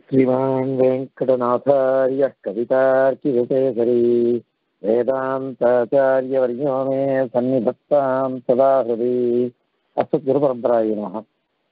श्रीमान् वेङ्कटनाथार्यः कवितार्किविशेषरी वेदान्ताचार्यवर्यो मे सन्निधत्तां सदा हृदि அஸ்து குரு பரம்பராய நமக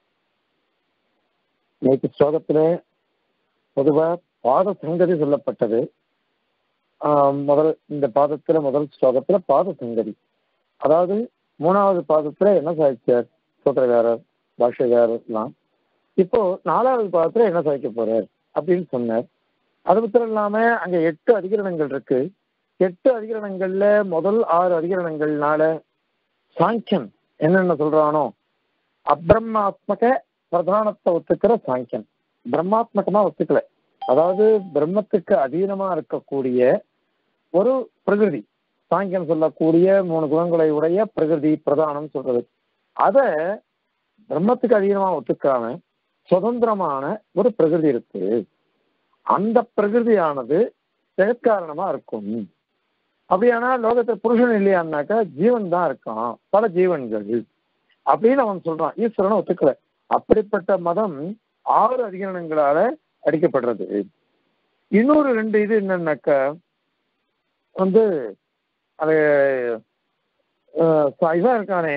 நேற்று ஸ்லோகத்தில் பொதுவாக பாத சங்கதி சொல்லப்பட்டது ஆஹ் முதல் இந்த பாதத்துல முதல் ஸ்லோகத்துல பாத சங்கதி அதாவது மூணாவது பாதத்துல என்ன சாதிச்சார் சூத்திரகாரர் பாஷ்யகாரர்லாம் இப்போ நாலாவது பாதத்துல என்ன சாதிக்க போறார் அப்படின்னு சொன்னார் அது மாத்திரம் இல்லாம அங்க எட்டு அதிகரணங்கள் இருக்கு எட்டு அதிகரணங்கள்ல முதல் ஆறு அதிகரணங்கள்னால சாங்கியன் என்னென்ன சொல்றானோ அப்பிரமாத்மக பிரதானத்தை ஒத்துக்கிற சாங்கியன் பிரம்மாத்மகமா ஒத்துக்கல அதாவது பிரம்மத்துக்கு அதீனமா இருக்கக்கூடிய ஒரு பிரகிருதி சாங்கியம் சொல்லக்கூடிய மூணு குணங்களை உடைய பிரகிருதி பிரதானம் சொல்றது அத பிரம்மத்துக்கு அதீனமா ஒத்துக்காம சுதந்திரமான ஒரு பிரகிருதி இருக்கு அந்த பிரகிருதியானது ஜெகத்காரணமா இருக்கும் அப்படியானா லோகத்துல புருஷன் இல்லையான்னாக்கா ஜீவன் தான் இருக்கான் பல ஜீவன்கள் அப்படின்னு அவன் சொல்றான் ஈஸ்வரனை ஒத்துக்கல அப்படிப்பட்ட மதம் ஆறு அதிகரணங்களால அடிக்கப்படுறது இன்னொரு ரெண்டு இது என்னன்னாக்கா வந்து அது இதான் இருக்கானே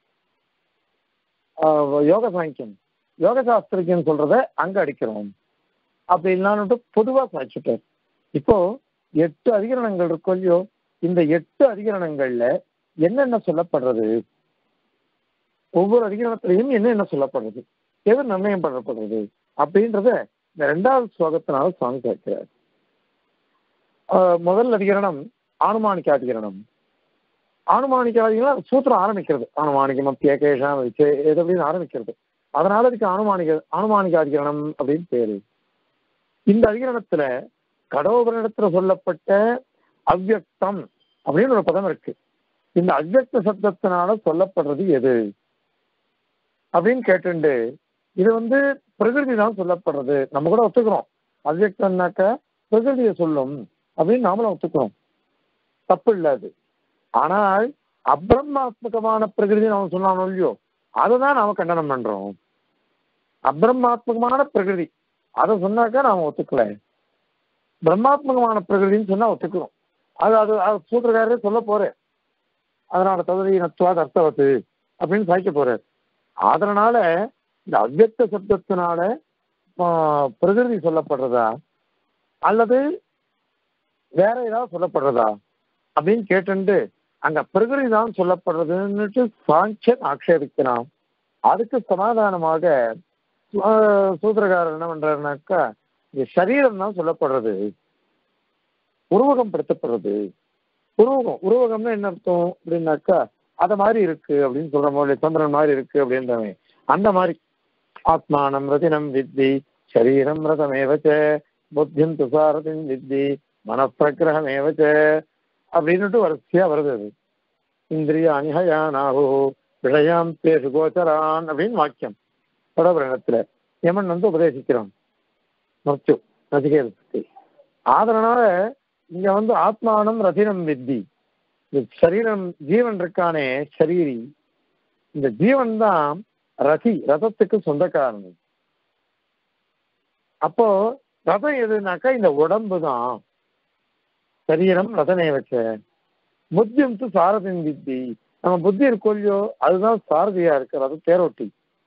யோக சாங்கியம் யோக சாஸ்திரியம் சொல்றத அங்க அடிக்கிறோம் அப்படி இல்லான்னு பொதுவா சாய்ச்சிட்டார் இப்போ எட்டு அதிகரணங்கள் இருக்கும் இல்லையோ இந்த எட்டு அதிகரணங்கள்ல என்னென்ன சொல்லப்படுறது ஒவ்வொரு அதிகரணத்திலையும் என்னென்ன சொல்லப்படுறது எது நிர்ணயம் பண்ணப்படுறது அப்படின்றத இந்த ரெண்டாவது ஸ்லோகத்தினால சுவாமி கேட்கிறார் முதல் அதிகரணம் ஆனுமானிக்க அதிகரணம் ஆனுமானிக்க அதிகரணம் சூத்திரம் ஆரம்பிக்கிறது ஆனுமானிகம் அப்பியகேஷம் வச்சு எது அப்படின்னு ஆரம்பிக்கிறது அதனால இதுக்கு அனுமானிக அனுமானிக அதிகரணம் அப்படின்னு பேரு இந்த அதிகரணத்துல கடோபரிடத்துல சொல்லப்பட்ட அவ்வக்தம் அப்படின்னு ஒரு பதம் இருக்கு இந்த அவ்வக்த சப்தத்தினால சொல்லப்படுறது எது அப்படின்னு கேட்டுண்டு இது வந்து பிரகிருதி தான் சொல்லப்படுறது நம்ம கூட ஒத்துக்கிறோம் அவ்வக்தம்னாக்க பிரகிருதியை சொல்லும் அப்படின்னு நாமளும் ஒத்துக்கிறோம் தப்பு இல்லை அது ஆனால் அப்ரமாத்மகமான பிரகிருதி நாம சொன்னானோ இல்லையோ அதை தான் நாம கண்டனம் பண்றோம் அப்ரமாத்மகமான பிரகிருதி அதை சொன்னாக்கா நாம ஒத்துக்கல பிரம்மாத்மகமான பிரகிருதின்னு சொன்னா ஒத்துக்கிறோம் அது அது அது சூத்திரக்காரரே சொல்ல போறேன் அதனால தகுதி நத்துவாத அர்த்தவத்து அப்படின்னு சாய்க்க போறாரு அதனால இந்த அவ்வக்த சப்தத்தினால பிரகிருதி சொல்லப்படுறதா அல்லது வேற ஏதாவது சொல்லப்படுறதா அப்படின்னு கேட்டுண்டு அங்க பிரகிருதி தான் சொல்லப்படுறதுன்னுட்டு சாங்கியன் ஆக்ஷேபிக்கிறான் அதுக்கு சமாதானமாக சூத்திரக்காரர் என்ன பண்றாருனாக்கா இந்த சரீரம் தான் சொல்லப்படுறது உருவகம் படுத்தப்படுறது உருவகம் உருவகம்னா என்ன அர்த்தம் அப்படின்னாக்கா அத மாதிரி இருக்கு அப்படின்னு சொல்ற மாதிரி சந்திரன் மாதிரி இருக்கு அப்படின்றவன் அந்த மாதிரி ஆத்மானம் ரதினம் வித்தி சரீரம் ரதமேவச்ச புத்தியம் துசாரதின் வித்தி மனப்பிரகிரகமேவச்ச அப்படின்னுட்டு வரிசையா வருது அது இந்திரிய அனிஹயானாஹோ விஷயாம் பேசு கோச்சரான் அப்படின்னு வாக்கியம் தொடர்பு யமன் வந்து உபதேசிக்கிறான் மருத்து நசிகேதத்தை அதனால இங்க வந்து ஆத்மானம் ரதினம் வித்தி இந்த சரீரம் ஜீவன் இருக்கானே சரீரி இந்த ஜீவன் தான் ரதி ரதத்துக்கு சொந்தக்காரன் அப்போ ரதம் எதுனாக்கா இந்த உடம்பு தான் சரீரம் ரதனே வச்ச புத்தியம் சாரதின் வித்தி நம்ம புத்தி இருக்கோ இல்லையோ அதுதான் சாரதியா இருக்கு ரத தேரோட்டி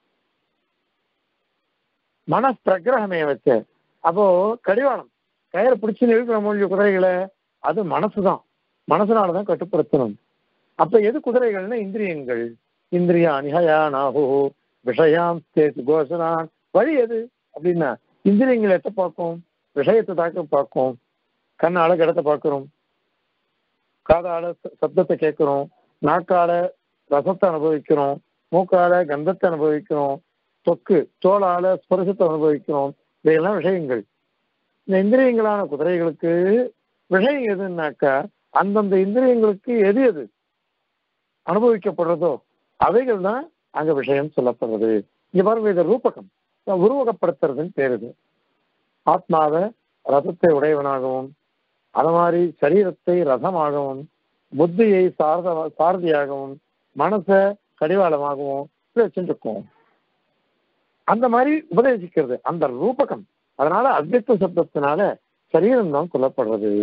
மன பிரகிரகமே வச்ச அப்போ கடிவாளம் கயிறை பிடிச்சு இழுக்கிற மொழி குதிரைகளை அது மனசுதான் மனசுனாலதான் கட்டுப்படுத்தணும் அப்ப எது குதிரைகள்னா இந்திரியங்கள் இந்திரியா நிகயா நாகோ விஷயாம் சேத்து கோஷனான் வழி எது அப்படின்னா இந்திரியங்கள் எத்த பார்க்கும் விஷயத்தை தாக்க பார்க்கும் கண்ணால கிடத்தை பார்க்கிறோம் காதால சப்தத்தை கேட்கிறோம் நாக்கால ரசத்தை அனுபவிக்கிறோம் மூக்கால கந்தத்தை அனுபவிக்கிறோம் தொக்கு தோளால ஸ்பரிசத்தை அனுபவிக்கிறோம் இவையெல்லாம் விஷயங்கள் இந்த இந்திரியங்களான குதிரைகளுக்கு விஷயம் எதுனாக்கா அந்தந்த இந்திரியங்களுக்கு எது எது அனுபவிக்கப்படுறதோ அவைகள் தான் அங்க விஷயம் சொல்லப்படுறது இங்க பாருங்க இது ரூபகம் உருவகப்படுத்துறதுன்னு பேருது ஆத்மாவை ரதத்தை உடையவனாகவும் அது மாதிரி சரீரத்தை ரதமாகவும் புத்தியை சாரத சாரதியாகவும் மனசை கடிவாளமாகவும் வச்சுருக்கோம் அந்த மாதிரி உபதேசிக்கிறது அந்த ரூபகம் அதனால அவ்யக்த சப்தத்தினால சரீரம் தான் சொல்லப்படுறது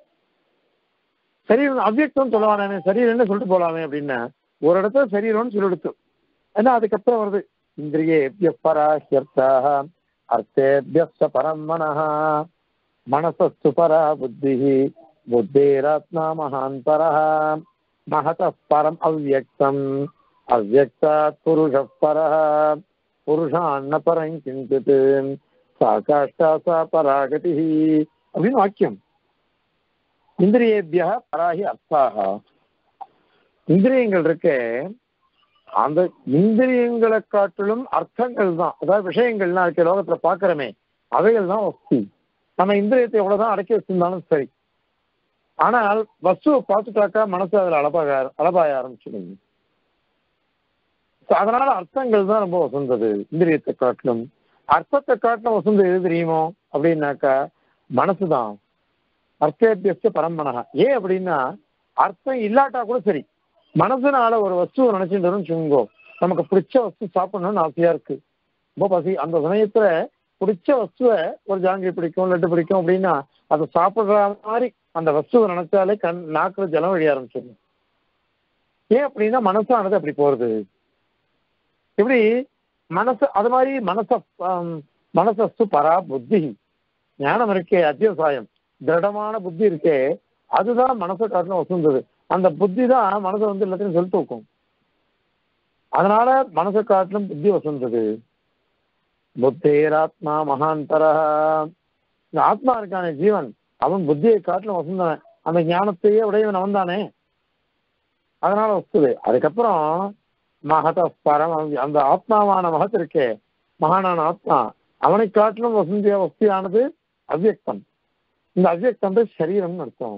சரீரம் அவ்யக்தம் சொல்லவானே சரீரம்னு சொல்லிட்டு போலாமே அப்படின்னா ஒரு இடத்துல சரீரம்னு சொல்லிடுத்து ஏன்னா அதுக்கப்புறம் வருது இந்திரியேபிய பராஹ்யர்த்தாக அர்த்தேபிய பரம் மனஹ மனசஸ்து பரா புத்தி புத்தேராத்மா மகான் பரஹ மகத பரம் அவ்யக்தம் அவ்யக்தாத் புருஷ பரஹ புருஷான்ன பரம் கிஞ்சித் சா காஷ்டா சா பராகதி அப்படின்னு வாக்கியம் இந்திரியேபிய பராகி அர்த்தாக இந்திரியங்கள் இருக்கே அந்த இந்திரியங்களை காட்டிலும் அர்த்தங்கள் தான் அதாவது விஷயங்கள்லாம் இருக்க லோகத்துல பாக்குறமே அவைகள் தான் வஸ்து நம்ம இந்திரியத்தை எவ்வளவுதான் அடக்கி வச்சிருந்தாலும் சரி ஆனால் வஸ்துவை பார்த்துட்டாக்கா மனசு அதுல அலபாய அலபாய ஆரம்பிச்சிடுங்க So, அதனால அர்த்தங்கள் தான் ரொம்ப வசந்தது இந்திரியத்தை காட்டிலும் அர்த்தத்தை காட்டிலும் வசந்தது எது தெரியுமோ அப்படின்னாக்கா மனசுதான் அர்த்தேபியஸ்த பரம்பனகா ஏன் அப்படின்னா அர்த்தம் இல்லாட்டா கூட சரி மனசுனால ஒரு வஸ்துவை நினைச்சுட்டு வச்சுங்கோ நமக்கு பிடிச்ச வஸ்து சாப்பிடணும்னு ஆசையா இருக்கு ரொம்ப பசி அந்த சமயத்துல பிடிச்ச வஸ்துவை ஒரு ஜாங்கிரி பிடிக்கும் லட்டு பிடிக்கும் அப்படின்னா அதை சாப்பிடுற மாதிரி அந்த வஸ்துவை நினைச்சாலே கண் நாக்குல ஜலம் வழிய ஆரம்பிச்சிடும் ஏன் அப்படின்னா மனசானது அப்படி போறது இப்படி மனசு அது மாதிரி மனச ஆம், மனசஸ்து பரா புத்தி ஞானம் இருக்கே அத்தியவசாயம் திருடமான புத்தி இருக்கே அதுதான் மனசை காட்டிலும் வசந்தது அந்த புத்தி தான் மனசை வந்து எல்லாத்தையும் சொல்லி தூக்கும் அதனால மனசை காட்டிலும் புத்தி வசந்தது புத்தேராத்மா மகாந்தரா இந்த ஆத்மா இருக்கானே ஜீவன் அவன் புத்தியை காட்டிலும் வசந்தவன் அந்த ஞானத்தையே உடையவன் அவன் தானே அதனால வசது அதுக்கப்புறம் மகத பரம் அந்த ஆத்மாவான மகத் இருக்கே மகானான ஆத்மா அவனை காட்டிலும் வசந்திய வஸ்தியானது அவ்யக்தம் இந்த அவ்யக்தம் சரீரம்னு அர்த்தம்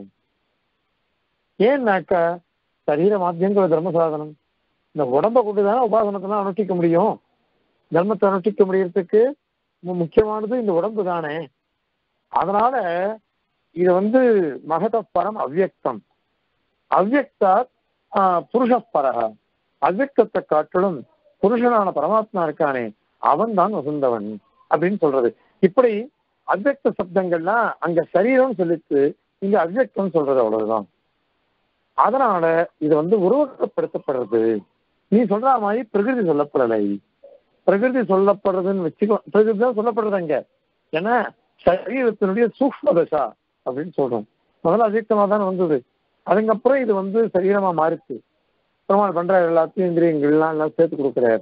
ஏன்னாக்கா சரீர மாத்தியங்கிற தர்ம சாதனம் இந்த உடம்ப கொண்டு தானே உபாசனத்தை அனுஷ்டிக்க முடியும் தர்மத்தை அனுஷ்டிக்க முடியறதுக்கு மு- முக்கியமானது இந்த உடம்பு தானே அதனால இது வந்து மகத பரம் அவ்யக்தம் அவ்யக்தா புருஷப்பரக அவ்யக்தத்தை காட்டிலும் புருஷனான பரமாத்மா இருக்கானே அவன் தான் வசந்தவன் அப்படின்னு சொல்றது இப்படி அவ்யக்த சப்தங்கள்லாம் அங்க சரீரம் சொல்லிட்டு இங்க அவ்யக்தம் சொல்றது அவ்வளவுதான் அதனால இது வந்து உருவகப்படுத்தப்படுறது நீ சொல்ற மாதிரி பிரகிருதி சொல்லப்படலை பிரகிருதி சொல்லப்படுறதுன்னு வச்சுக்கோ பிரகிருதி தான் சொல்லப்படுறது அங்க ஏன்னா சரீரத்தினுடைய சூக்ஷ்ம தசா அப்படின்னு சொல்றோம் முதல்ல அவ்யக்தமா தான் வந்தது அதுக்கப்புறம் இது வந்து சரீரமா மாறிச்சு பெருமாள் பண்ற எல்லாத்தையும் இந்திரியங்கள்லாம் எல்லாம் சேர்த்து கொடுக்குறாரு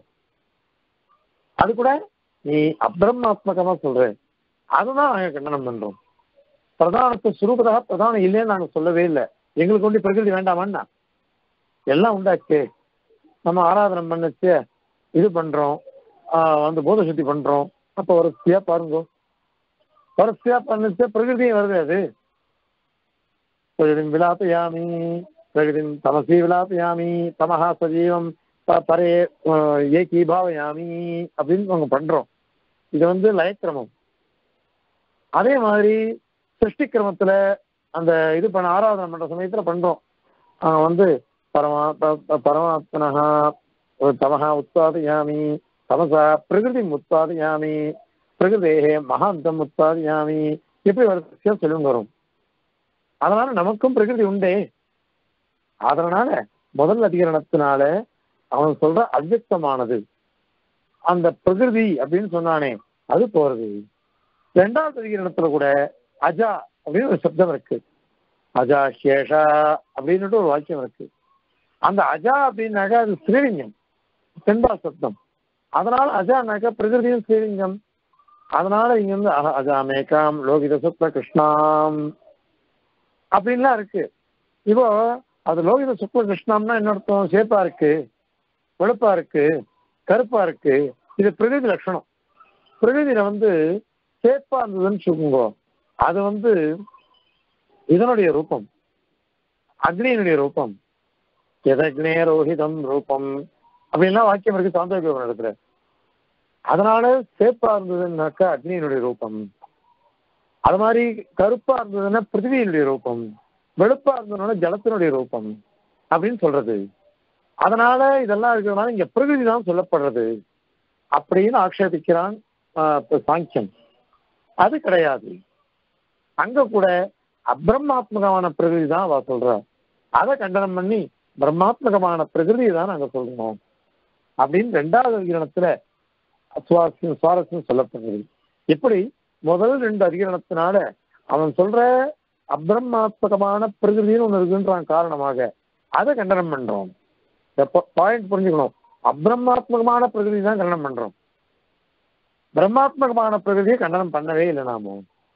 அது கூட நீ அப்ரமாத்மகமா சொல்ற அதுதான் நாங்க கண்டனம் பண்றோம் பிரதானத்தை சுரூபதாக பிரதானம் இல்லைன்னு நாங்க சொல்லவே இல்லை எங்களுக்கு ஒண்டி பிரகிருதி வேண்டாமான்னா எல்லாம் உண்டாச்சு நம்ம ஆராதனை பண்ணச்சு இது பண்றோம் ஆஹ் வந்து போத சுத்தி பண்றோம் அப்ப வரிசையா பாருங்க வரிசையா பண்ணுச்சு பிரகிருதியும் வருது அது பிரகிருதிம் விலாபயாமி பிரகிருதிம் தமசி விலாபயாமி தமஹா சஜீவம் ப- பரே ஆஹ் ஏகி பாவயாமி அப்படின்னு நாங்க பண்றோம் இது வந்து லயக்கிரமம் அதே மாதிரி சிருஷ்டி கிரமத்துல அந்த இது பண்ண ஆராதனை பண்ற சமயத்துல பண்றோம் ஆஹ் வந்து பரமா ப- ப- பரமாத்மனஹா தமஹா உத்பாதயாமி தமசா பிரகிருதி உத்பாதயாமி பிரகிருதேகே மகாந்தம் உத்பாதயாமி இப்படி வரிசையா சொல்லுங்க வரும் அதனால நமக்கும் பிரகிருதி உண்டே அதனால முதல் அதிகரணத்தினால அவன் சொல்ற அவ்யக்தமானது அந்த பிரகிருதி அப்படின்னு சொன்னானே அது போறது ரெண்டாவது அதிகரணத்துல கூட அஜா அப்படின்னு ஒரு சப்தம் இருக்கு அஜா சேஷா அப்படின்னுட்டு ஒரு வாக்கியம் இருக்கு அந்த அஜா அப்படின்னாக்கா அது ஸ்ரீலிங்கம் செண்டா சப்தம் அதனால அஜானாக்கா பிரகிருதியும் ஸ்ரீலிங்கம் அதனால இங்க வந்து அஹ அஜா மேகாம் லோகித சுப்ர கிருஷ்ணாம் அப்படின்லாம் இருக்கு இப்போ அது லோகித சுப்ர கிருஷ்ணாம்னா என்ன அர்த்தம் சேப்பா இருக்கு வெளுப்பா இருக்கு கருப்பா இருக்கு இது பிரகிருதி லட்சணம் பிரகிருதியில வந்து சேப்பா இருந்ததுன்னு வச்சுக்கோங்க அது வந்து இதனுடைய ரூபம் அக்னியினுடைய ரூபம் எதக்னே ரோஹிதம் ரூபம் அப்படின்லாம் வாக்கியம் இருக்கு சாந்தோக்கியம் இடத்துல அதனால சேப்பா இருந்ததுன்னாக்கா அக்னியினுடைய ரூபம் அது மாதிரி கருப்பா இருந்ததுன்னா பிருத்திவியினுடைய ரூபம் வெளுப்பா இருந்ததுனால ஜலத்தினுடைய ரூபம் அப்படின்னு சொல்றது அதனால இதெல்லாம் இருக்கிறதுனால இங்க பிரகிருதி தான் சொல்லப்படுறது அப்படின்னு ஆக்ஷேபிக்கிறான் ஆஹ் இப்ப சாங்கியம் அது கிடையாது அங்க கூட அப்பிரமாத்மகமான பிரகிருதி தான் அவ சொல்றா அதை கண்டனம் பண்ணி பிரம்மாத்மகமான பிரகிருதியை தான் நாங்க சொல்றோம் அப்படின்னு ரெண்டாவது அதிகரணத்துல சுவாரஸ்யம் சுவாரஸ்யம் சொல்லப்படுகிறது எப்படி முதல் ரெண்டு அதிகரணத்தினால அவன் சொல்ற அப்பிரமாத்மகமான பிரகிருதின்னு ஒண்ணு இருக்குன்றான் காரணமாக அதை கண்டனம் பண்றோம் பாயிண்ட் புரிஞ்சுக்கணும் அப்பிரமாத்மகமான பிரகிருதி தான் கண்டனம் பண்றோம் பிரம்மாத்மகமான பிரகிருதியை கண்டனம் பண்ணவே இல்லை நாம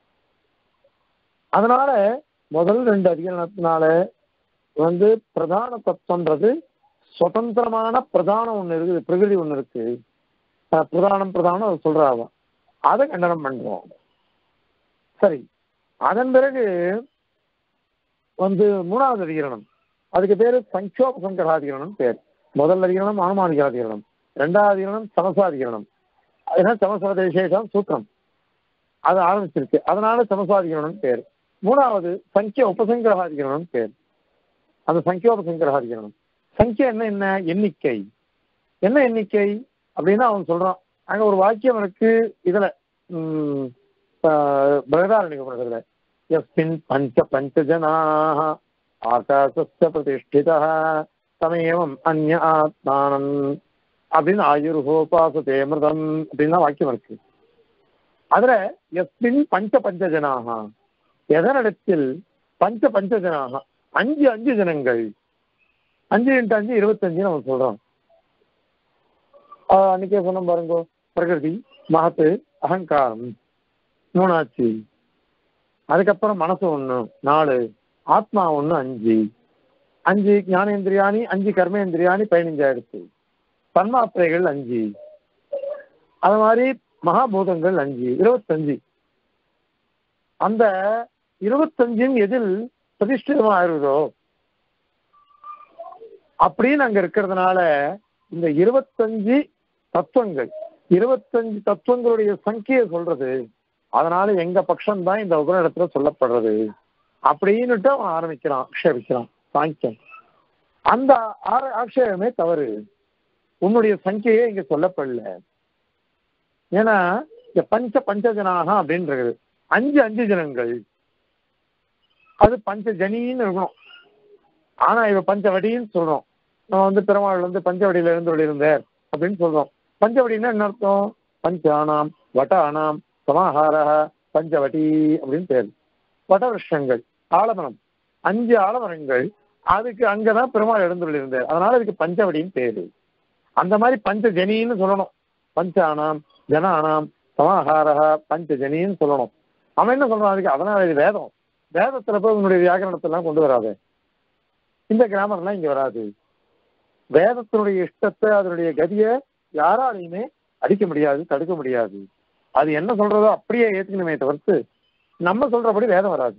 அதனால முதல் ரெண்டு அதிகரணத்தினால வந்து பிரதான தத்துவன்றது சுதந்திரமான பிரதானம் ஒண்ணு இருக்குது பிரகிருதி ஒண்ணு இருக்கு அஹ் பிரதானம் பிரதானம் அதை சொல்றாங்க அதை கண்டனம் பண்றோம் சரி அதன் பிறகு வந்து மூணாவது அதிகரணம் அதுக்கு பேரு சங்கோபசங்கராதிகரணம் பேர் முதல் அதிகரணம் அனுமானிகாதிகரணம் ரெண்டாவது அதிகரணம் சமசாதிகரணம் அதுனா சமசவதேசேஷம் சூத்திரம் அது ஆரம்பிச்சிருக்கு அதனால சமசாதிகரணம் பேர் மூணாவது சங்கிய உபசங்கிரகாதிகரணம் பேர் அந்த சங்கியோபசங்கிரகாதிகரணம் சங்கியா என்ன என்ன எண்ணிக்கை என்ன எண்ணிக்கை அப்படின்னா அவன் சொல்றான் அங்க ஒரு வாக்கியம் இருக்கு இதுல உம் பிரகதாரணிகப்படுறதுல எஸ்மின் பஞ்ச பஞ்சஜனாக ஆகாசஸ்ய பிரதிஷ்டிதா சமயமம் அந்நிய ஆத்மானம் அப்படின்னு ஆயுர்ஹோபாசதே மிருதம் அப்படின்னு வாக்கியம் இருக்கு அதுல எஸ்மின் பஞ்ச பஞ்சஜனாக எதனிடத்தில் பஞ்ச பஞ்சஜனாக அஞ்சு அஞ்சு ஜனங்கள் அஞ்சு இன்ட்டு அஞ்சு இருபத்தஞ்சு நம்ம சொல்றோம் ஆஹ் அன்னைக்கே சொன்னோம் பாருங்க பிரகிருதி மகத்து அகங்காரம் மூணாச்சு அதுக்கப்புறம் மனசு ஒண்ணு நாலு ஆத்மா ஒண்ணு அஞ்சு அஞ்சு ஞானேந்திரியானி அஞ்சு கர்மேந்திரியானி பதினஞ்சாயிடுச்சு தன்மாத்திரைகள் அஞ்சு அது மாதிரி மகாபூதங்கள் அஞ்சு இருபத்தஞ்சு அந்த இருபத்தஞ்சின் எதில் பிரதிஷ்டிதமா ஆயிருதோ அப்படின்னு அங்க இருக்கிறதுனால இந்த இருபத்தஞ்சு தத்துவங்கள் இருபத்தஞ்சு தத்துவங்களுடைய சங்கியை சொல்றது அதனால எங்க பட்சம் தான் இந்த உபநிடத்துல சொல்லப்படுறது அப்படின்னுட்டு அவன் ஆரம்பிக்கிறான் ஆக்ஷேபிக்கிறான் சாங்கியம் அந்த ஆர- ஆக்ஷேபமே தவறு உன்னுடைய சங்கியே இங்க சொல்லப்படல ஏன்னா இந்த பஞ்ச பஞ்சஜனாக அப்படின்றது அஞ்சு அஞ்சு ஜனங்கள் அது பஞ்சஜனின்னு இருக்கணும் ஆனா இவ பஞ்சவடின்னு சொல்றோம் நம்ம வந்து பெருமாள் வந்து பஞ்சவடியில இருந்து இருந்தார் அப்படின்னு சொல்றோம் பஞ்சவடின்னா என்ன அர்த்தம் பஞ்சானாம் வட்டானாம் சமாஹார பஞ்சவடி அப்படின்னு பேர் வடவிருஷங்கள் ஆலமரம் அஞ்சு ஆலமரங்கள் அதுக்கு அங்கதான் பெருமாள் எழுந்துள்ள இருந்தார் அதனால அதுக்கு பஞ்சவடின்னு பேரு அந்த மாதிரி பஞ்சஜனின்னு சொல்லணும் பஞ்சானாம் ஜனானாம் சமாஹாரா பஞ்சஜனின்னு சொல்லணும் அவன் என்ன சொல்றான் அதுக்கு அதனால இது வேதம் வேதத்துல போய் உன்னுடைய வியாக்கரணத்தை எல்லாம் கொண்டு வராது இந்த கிராமர்லாம் இங்க வராது வேதத்தினுடைய இஷ்டத்தை அதனுடைய கதியை யாராலையுமே அடிக்க முடியாது தடுக்க முடியாது அது என்ன சொல்றதோ அப்படியே ஏத்துக்கணுமே தவிர்த்து நம்ம சொல்றபடி வேதம் வராது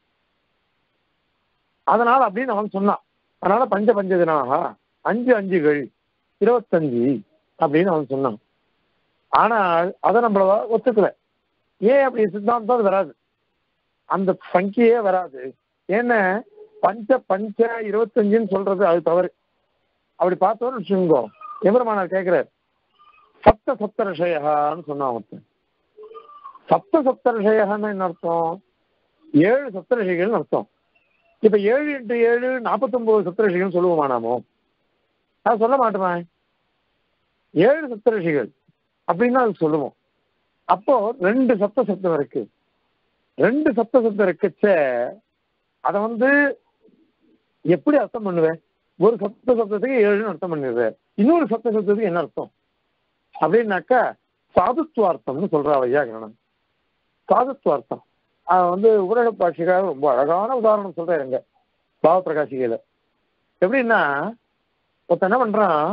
அதனால அப்படின்னு அவன் சொன்னான் அதனால பஞ்ச பஞ்சதினாக அஞ்சு அஞ்சுகள் இருபத்தஞ்சு அப்படின்னு அவன் சொன்னான் ஆனால் அதை நம்மள ஒத்துக்கல ஏன் அப்படி சித்தாந்தம் அது வராது அந்த சங்கியே வராது ஏன்னா பஞ்ச பஞ்ச இருபத்தஞ்சுன்னு சொல்றது அது தவறு அப்படி பார்த்தோன்னு வச்சுக்கோங்க எம்பெருமானார் கேட்கிறார் சப்த சப்த ரிஷயான்னு சொன்னான் ஒருத்தன் சப்த சப்த ரிஷயன்னு என்ன அர்த்தம் ஏழு சப்த ரிஷிகள்னு அர்த்தம் இப்ப ஏழு இன்ட்டு ஏழு நாற்பத்தொன்பது சப்த ரிஷிகள்னு சொல்லுவோமா நாமோ நான் சொல்ல மாட்டோமே ஏழு சப்த ரிஷிகள் அப்படின்னு அதுக்கு சொல்லுவோம் அப்போ ரெண்டு சப்த சப்தம் இருக்கு ரெண்டு சப்த சப்தம் இருக்கச்ச அதை வந்து எப்படி அர்த்தம் பண்ணுவேன் ஒரு சப்த சப்தத்துக்கு ஏழுன்னு அர்த்தம் பண்ணிடுவேன் இன்னொரு சப்த சப்தத்துக்கு என்ன அர்த்தம் அப்படின்னாக்கா சாதுத்வார்த்தம்னு சொல்றா வையாகரணம் சாதுத்வார்த்தம் அது வந்து உலக பாஷிக்காக ரொம்ப அழகான உதாரணம் சொல்றேன் எங்க பாவ பிரகாசிகையில எப்படின்னா ஒருத்தன் என்ன பண்றான்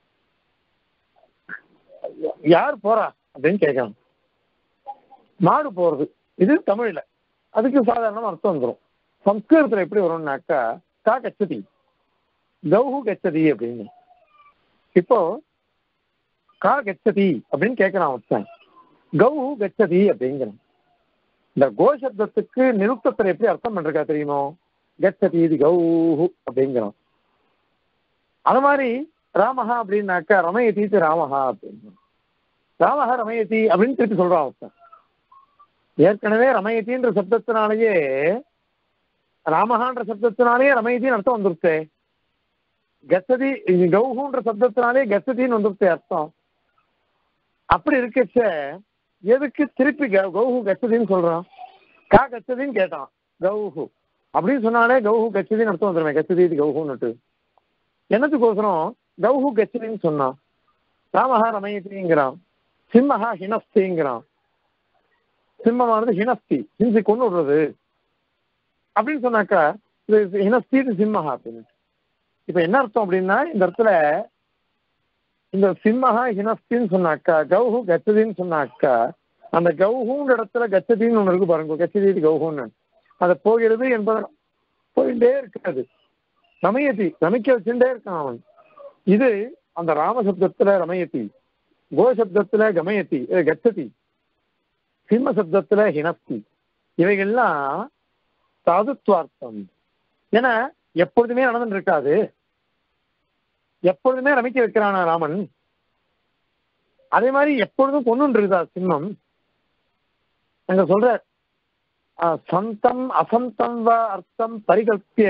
யார் போறா அப்படின்னு கேட்கணும் மாடு போறது இது தமிழ்ல அதுக்கு சாதாரணமா அர்த்தம் வந்துடும் சம்ஸ்கிருதத்துல எப்படி வரும்னாக்கா கா கச்சதி கௌஹு கச்சதி அப்படின்னு இப்போ கா கச்சதி அப்படின்னு கேட்கறான் ஒருத்தன் கௌஹு கச்சதி அப்படிங்கிறான் இந்த கோசப்தத்துக்கு நிருப்தத்துல எப்படி அர்த்தம் பண்றக்கா தெரியுமோ கச்சதி இது கௌஹு அப்படிங்கிறான் அது மாதிரி ராமஹா அப்படின்னாக்கா ரமயதி ராமஹா அப்படின்னு ராமஹா ரமயதி அப்படின்னு திருப்பி சொல்றான் ஒருத்தன் ஏற்கனவே ரமயத்தின்ற சப்தத்தினாலேயே ராமஹான்ற சப்தத்தினாலேயே ரமயத்தின்னு அர்த்தம் வந்துருச்சே கச்சதி கௌஹுன்ற சப்தத்தினாலே கச்சதின்னு வந்துருச்சே அர்த்தம் அப்படி இருக்கச்ச எதுக்கு திருப்பி க- கௌஹு கச்சதின்னு சொல்றான் கா கச்சதின்னு கேட்டான் கௌஹு அப்படின்னு சொன்னாலே கௌஹு கச்சதின்னு அர்த்தம் வந்துருமே கச்சதி இது கௌஹுன்னுட்டு என்னத்துக்கோசரம் கௌஹு கச்சதின்னு சொன்னான் ராமஹா ரமயத்திங்கிறான் சிம்மஹா ஹினஸ்திங்கிறான் சிம்மமானது ஹினஸ்தி ஹிம்சி கொண்டு விடுறது அப்படின்னு சொன்னாக்கா இது ஹினஸ்தி இது சிம்மஹா அப்படின்னு இப்ப என்ன அர்த்தம் அப்படின்னா இந்த இடத்துல இந்த சிம்மஹா ஹினஸ்தின்னு சொன்னாக்கா கௌஹு கச்சதின்னு சொன்னாக்கா அந்த கௌஹுன்ற இடத்துல கச்சதின்னு ஒண்ணு இருக்கு பாருங்க கச்சதி இது கௌஹுன்னு அது போகிறது என்பது போயிட்டே இருக்காது ரமயத்தி ரமிக்க வச்சுட்டே இருக்கான் அவன் இது அந்த ராமசப்தத்துல ரமயத்தி கோசப்தத்துல கமயத்தி அஹ் கச்சதி சிம்ம சப்தத்துல ஹினஸ்தி இவைகள்லாம் சாதுத்வார்த்தம் ஏன்னா எப்பொழுதுமே நடந்துட்டு இருக்காது எப்பொழுதுமே ரமிக்க வைக்கிறானா ராமன் அதே மாதிரி எப்பொழுதும் கொண்டு இருக்குதா சிம்மம் அங்க சொல்ற ஆஹ், சந்தம் அசந்தம் வா அர்த்தம் பரிகல்பிய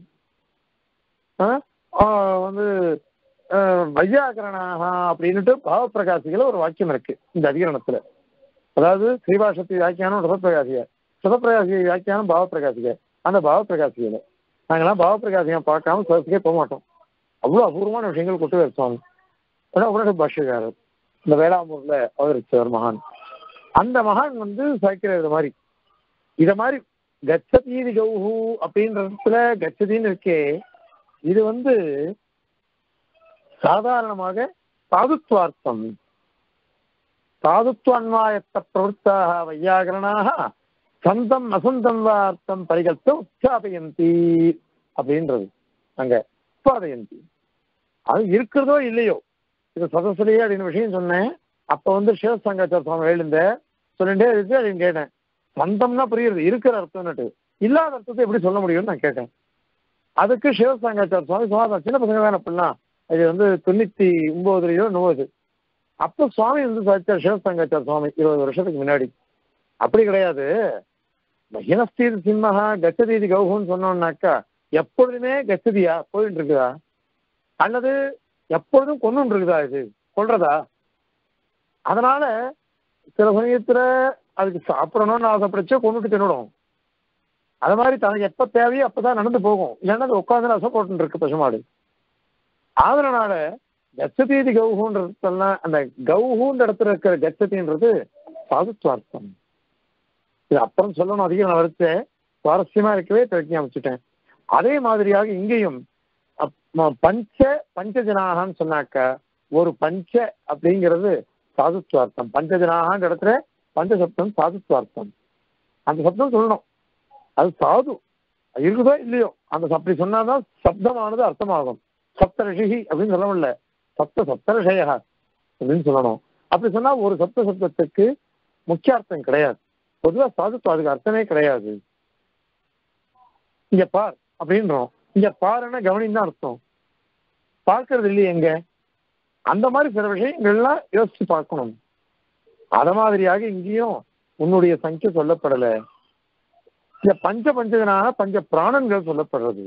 ஆஹ், ஆஹ், வந்து ஆஹ், வையாகரணாக அப்படின்னுட்டு பாவப்பிரகாசிகள ஒரு வாக்கியம் இருக்கு இந்த அதிகரணத்துல அதாவது ஸ்ரீபாஷத்தி வியாக்கியானம் ரசப்பிரகாசிக சுதப்பிரகாசிக வியாக்கியானம் பாவப்பிரகாசிக அந்த பாவப்பிரகாசிகளை நாங்கெல்லாம் பாவப்பிரகாசிகம் பார்க்காம சதத்துக்கே போக மாட்டோம் அவ்வளோ அபூர்வமான விஷயங்கள் கொண்டு வர சுவாமி உடனே பாஷ்யக்காரர் இந்த வேளாமூர்ல அவதரிச்சவர் மகான் அந்த மகான் வந்து சாய்க்கிற இது மாதிரி இத மாதிரி கச்சதீதி கௌஹு அப்படின்றதுல கச்சதின்னு இருக்கே இது வந்து சாதாரணமாக சாதுத்வார்த்தம் சாதுத்வன்வாயத்த பிரவృత్తాः வையாகரணாக சந்தம் அசந்தம் வா அர்த்தம் பரிகல்ப உச்சாபயந்தி அப்படின்றது அங்க உற்பாதயந்தி அது இருக்கிறதோ இல்லையோ இது சதஸ்வலியே அப்படின்னு விஷயம் சொன்னேன் அப்ப வந்து சிவசங்காச்சார சுவாமி எழுந்த சொல்லிட்டே இருக்கு அப்படின்னு கேட்டேன் சந்தம்னா புரியுது இருக்கிற அர்த்தம்னுட்டு இல்லாத அர்த்தத்தை எப்படி சொல்ல முடியும்னு நான் கேட்டேன் அதுக்கு சிவசங்காச்சார சுவாமி சுவாமி சின்ன பசங்க தானே அப்படிலாம் இது வந்து தொண்ணூத்தி ஒன்பதுலயோ நூறு அப்போ சுவாமி வந்து சாச்சார் சிவசங்காச்சார சுவாமி இருபது வருஷத்துக்கு முன்னாடி அப்படி கிடையாது ஹினஸ்தீதி சிம்மஹா கச்சதீதி கௌஹுன்னு சொன்னோம்னாக்கா எப்பொழுதுமே கச்சதியா போயிட்டு இருக்குதா அல்லது எப்பொழுதும் கொண்டு இருக்குதா இது கொள்றதா அதனால சில சமயத்துல அதுக்கு சாப்பிடணும்னு ஆசைப்படிச்சா கொண்டுட்டு தின்னுடும் அது மாதிரி தனக்கு எப்ப தேவையோ அப்பதான் நடந்து போகும் இல்லைன்னா அது உட்காந்து ரசம் போட்டு இருக்கு பசுமாடு அதனால கச்சதீதி கௌஹுன்றதெல்லாம் அந்த கௌஹுன்ற இடத்துல இருக்கிற கச்சதின்றது சாதுத்வார்த்தம் இது அப்புறம் சொல்லணும் அதிகம் நான் வரைச்சேன் சுவாரஸ்யமா இருக்கவே தெரிஞ்சாமிச்சுட்டேன் அதே மாதிரியாக இங்கேயும் அப்- ம- பஞ்ச பஞ்சஜனாகன்னு சொன்னாக்க ஒரு பஞ்ச அப்படிங்கிறது சாதுத்வார்த்தம் பஞ்சஜனாகன்ற இடத்துல பஞ்சசப்தம் சாதுத்வார்த்தம் அந்த சப்தம் சொல்லணும் அது சாது அது இருக்குதோ இல்லையோ அந்த சப்~ அப்படி சொன்னாதான் சப்தமானது அர்த்தமாகும் சப்த ரிஷிகி அப்படின்னு சொல்ல முடியல சப்த சப்த ரிஷய அப்படின்னு சொல்லணும் அப்படி சொன்னா ஒரு சப்த சப்தத்துக்கு முக்கிய அர்த்தம் கிடையாது பொதுவா சாதுத்வம் அதுக்கு அர்த்தமே கிடையாது இங்க பார் அப்படின்றோம் இங்க பாருன்னா கவனின்னு தான் அர்த்தம் பார்க்கறது இல்லையே எங்க அந்த மாதிரி சில விஷயங்கள்லாம் யோசிச்சு பார்க்கணும் அத மாதிரியாக இங்கேயும் உன்னுடைய சங்கிய சொல்லப்படல இந்த பஞ்ச பஞ்சகனாக பஞ்ச பிராணன்கள் சொல்லப்படுறது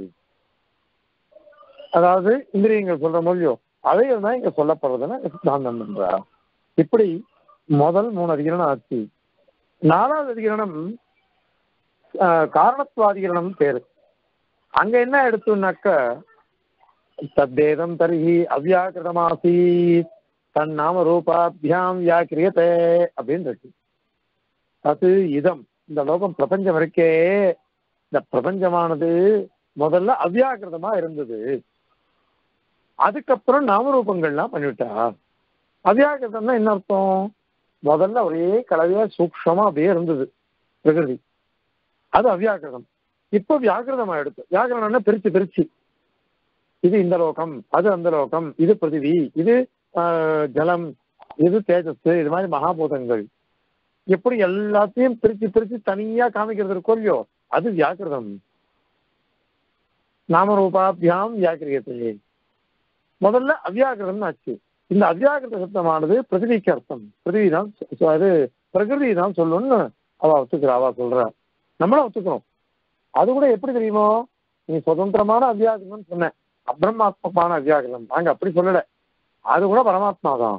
அதாவது இந்திரியங்கள் சொல்ற மொழியோ அவைகள் தான் இங்க சொல்லப்படுறதுன்னு சித்தாந்தம் பண்றா இப்படி முதல் மூணு அதிகரணம் ஆச்சு நாலாவது அதிகரணம் ஆஹ், காரணத்துவாதிகரணம் பேரு அங்க என்ன எடுத்தோம்னாக்க தத்தேதம் தர்ஹி அவ்யாக்கிருதமாசீத் தன் நாம ரூபாபியாம் வியாக்கிரியதே அப்படின்னு இருக்கு அது இதம் இந்த லோகம் பிரபஞ்சம் இருக்கே இந்த பிரபஞ்சமானது முதல்ல அவ்யாக்கிருதமா இருந்தது அதுக்கப்புறம் நாமரூபங்கள்லாம் பண்ணிவிட்டா அவ்யாக்கிருதம்னா என்ன அர்த்தம் முதல்ல ஒரே கலவையா சூக்ஷமா அப்படியே இருந்தது பிரகிருதி அது அவ்யாக்கிருதம் இப்போ வியாக்கிருதம் ஆயிடுச்சு வியாக்கிரணம்னா பிரிச்சு பிரிச்சு இது இந்த லோகம் அது அந்த லோகம் இது பிருத்திவி இது ஆஹ், ஜலம் இது தேஜஸ் இது மாதிரி மகாபூதங்கள் எப்படி எல்லாத்தையும் பிரிச்சு பிரிச்சு தனியா காமிக்கிறது இருக்கோ இல்லையோ அது வியாக்கிருதம் நாமரூபாபியாம் வியாக்கிரியத்தை முதல்ல அவ்யாக்கிருதம் ஆச்சு இந்த அவ்யாக்கிருத சப்தமானது பிருத்திவிக்கு அர்த்தம் பிருத்திவி தான் சொ- அது பிரகிருதி தான் சொல்லணும்னு அவ ஒத்துக்கிறா அவ சொல்றா நம்மளும் ஒத்துக்கிறோம் அது கூட எப்படி தெரியுமோ நீ சுதந்திரமான அத்தியாகம்னு சொன்ன அப்ரமாத்மமான அத்தியாகரம் நாங்க அப்படி சொல்லல அது கூட பரமாத்மா தான்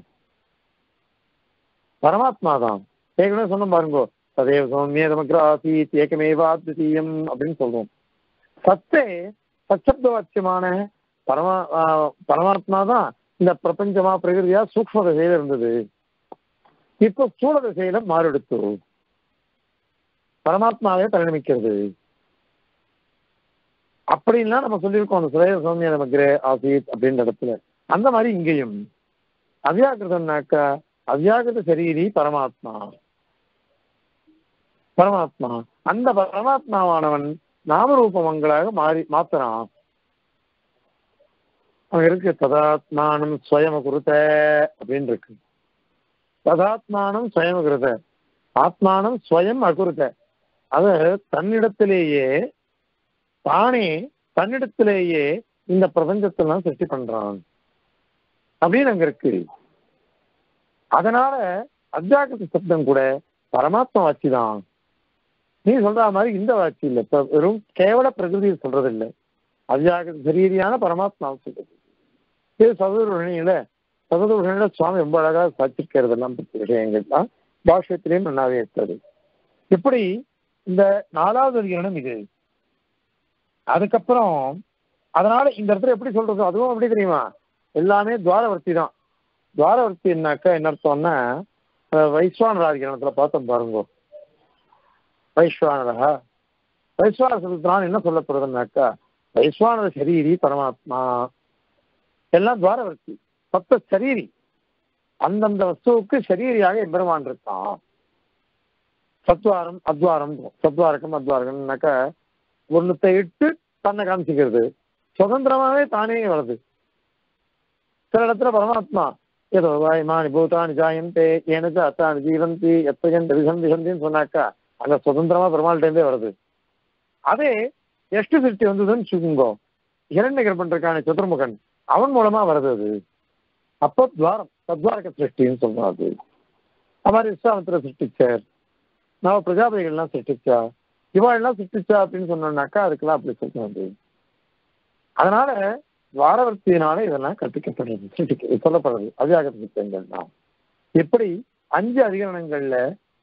பரமாத்மா தான் ஏற்கனவே சொன்ன பாருங்க ததேவ சௌமிய நமக்கு ஆசீத் ஏகமேவா அத்விதீயம் அப்படின்னு சொல்றோம் சத்தே சச்சப்த வாக்கியமான பரமா ஆஹ் பரமாத்மா தான் இந்த பிரபஞ்சமா பிரகிருதியா சூக்ம திசையில இருந்தது இப்போ ஸ்தூல திசையில மாறெடுத்து பரமாத்மாவே பரிணமிக்கிறது அப்படின்லாம் நம்ம சொல்லியிருக்கோம் அந்த சுரேஷ சௌமிய நமக்கு ஆசீத் அப்படின்ற இடத்துல அந்த மாதிரி இங்கேயும் அவ்யாகிருதம்னாக்கா அவ்யாகிருத சரீரி பரமாத்மா பரமாத்மா அந்த பரமாத்மாவானவன் நாமரூபமங்களாக மாறி மாத்துறான் அவன் இருக்கு ததாத்மானம் ஸ்வயம் குருத்த அப்படின்னு இருக்கு ததாத்மானம் ஸ்வயம் குருத ஆத்மானம் ஸ்வயம் அகுருத அது தன்னிடத்திலேயே தானே தன்னிடத்திலேயே இந்த பிரபஞ்சத்தெல்லாம் சிருஷ்டி பண்றான் அப்படின்னு அங்க இருக்கு அதனால அத்தியாகிருத சப்தம் கூட பரமாத்மா வாட்சி தான் நீ சொல்ற மாதிரி இந்த வாட்சி இல்லை இப்ப வெறும் கேவல பிரகிருதியை சொல்றது இல்லை அத்தியாகிருத சரீரியான பரமாத்மாவை சொல்றது இது சதுர்வணியில சதுர்வணியில சுவாமி ரொம்ப அழகா சாட்சிக்கிறதெல்லாம் பற்றி விஷயங்கள்லாம் பாஷ்யத்திலேயும் நல்லாவே இருக்கிறது இப்படி இந்த நாலாவது அதிகரணம் இது அதுக்கப்புறம் அதனால இந்த இடத்துல எப்படி சொல்றது அதுவும் எப்படி தெரியுமா எல்லாமே துவாரவர்த்தி தான் துவாரவர்த்தி என்னாக்கா என்ன அர்த்தம்னா அஹ் வைஸ்வானரா அதிகரணத்துல பார்த்தோம் பாருங்க வைஸ்வானரா வைஸ்வான சதுத்திரான் என்ன சொல்லப்படுறதுனாக்கா வைஸ்வானர சரீரி பரமாத்மா எல்லாம் துவாரவர்த்தி பத்த சரீரி அந்தந்த வஸ்துவுக்கு சரீரியாக எம்பெருமான் இருக்கான் சத்வாரம் அத்வாரம் சத்வாரகம் அத்வாரகம்னாக்கா ஒன்னுத்தை இட்டு தன்னை காமிச்சிக்கிறது சுதந்திரமாவே தானே வருது சில இடத்துல பரமாத்மா ஏதோ வாய்மானி பூதானி ஜாயந்தே ஏனச்சு அத்தானி ஜீவந்தி எத்தஜன் விசந்தி சந்தின்னு சொன்னாக்கா அங்க சுதந்திரமா பெருமாள்கிட்டே வருது அதே எஷ்டு சிருஷ்டி வந்ததுன்னு வச்சுக்கோங்க இரண்ய கர்ப்பன் இருக்கான சதுர்முகன் அவன் மூலமா வருது அது அப்போ துவாரம் சத்வாரக சிருஷ்டின்னு சொல்றோம் அது மாதிரி விஸ்வாமித்திர சிருஷ்டிச்சார் நவ பிரஜாபதிகள்லாம் சிருஷ்டிச்சா இவாளெல்லாம் சிருஷ்டிச்சா அப்படின்னு சொன்னோம்னாக்கா அதுக்கெல்லாம் அப்படி சொல்றோம் அது அதனால துவாரவர்த்தியினால இதெல்லாம் கற்பிக்கப்படுறது சிருஷ்டிக்க சொல்லப்படுறது அவியாக சித்தங்கள் தான் இப்படி அஞ்சு அதிகரணங்கள்ல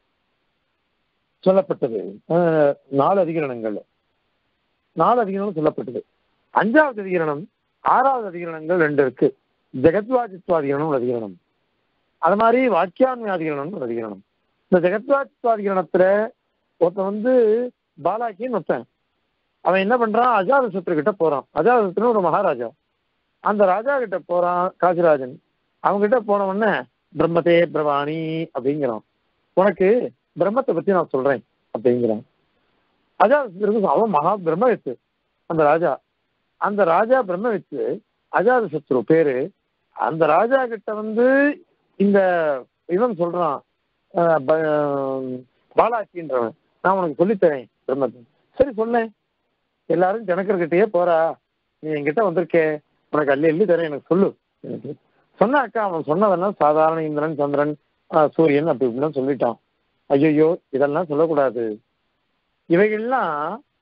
சொல்லப்பட்டது அஹ், நாலு அதிகரணங்கள்ல நாலு அதிகரணம் சொல்லப்பட்டது அஞ்சாவது அதிகரணம் ஆறாவது அதிகரணங்கள் ரெண்டு இருக்கு ஜெகத்வாதித்வாதிகரணம் ஒரு அதிகரணம் அது மாதிரி வாக்கியான்மியாதிகரணம் ஒரு அதிகரணம் இந்த ஜெகத்வாதித்வாதிகரணத்துல ஒருத்தன் வந்து பாலாக்கின்னு ஒருத்தன் அவன் என்ன பண்றான் அஜாதசத்ரு கிட்ட போறான் அஜாதசத்ரு ஒரு மகாராஜா அந்த ராஜா கிட்ட போறான் காசிராஜன் அவங்க கிட்ட போன உடனே பிரம்மதே பிரவாணி அப்படிங்கிறான் உனக்கு பிரம்மத்தை பத்தி நான் சொல்றேன் அப்படிங்கிறான் அஜாதசத்ருக்கு அவன் மகா பிரம்மவித்து அந்த ராஜா அந்த ராஜா பிரம்மவித்து அஜாதசத்ரு பேரு அந்த ராஜா கிட்ட வந்து இந்த இவன் சொல்றான் அஹ், ப- பாலாக்கின்றவன் நான் உனக்கு சொல்லித்தரேன் பிரம்மத்தை சரி சொன்னேன் எல்லாரும் ஜனக்கர்கிட்டயே போறா நீ என்கிட்ட வந்திருக்கே உனக்கு அள்ளி அள்ளி தரேன் எனக்கு சொல்லு எனக்கு சொன்னாக்கா அவன் சொன்னதெல்லாம் சாதாரண இந்திரன் சந்திரன் ஆஹ், சூரியன் அப்படி இப்படின்னு சொல்லிட்டான் ஐயோ இதெல்லாம் சொல்லக்கூடாது இவைகள்லாம்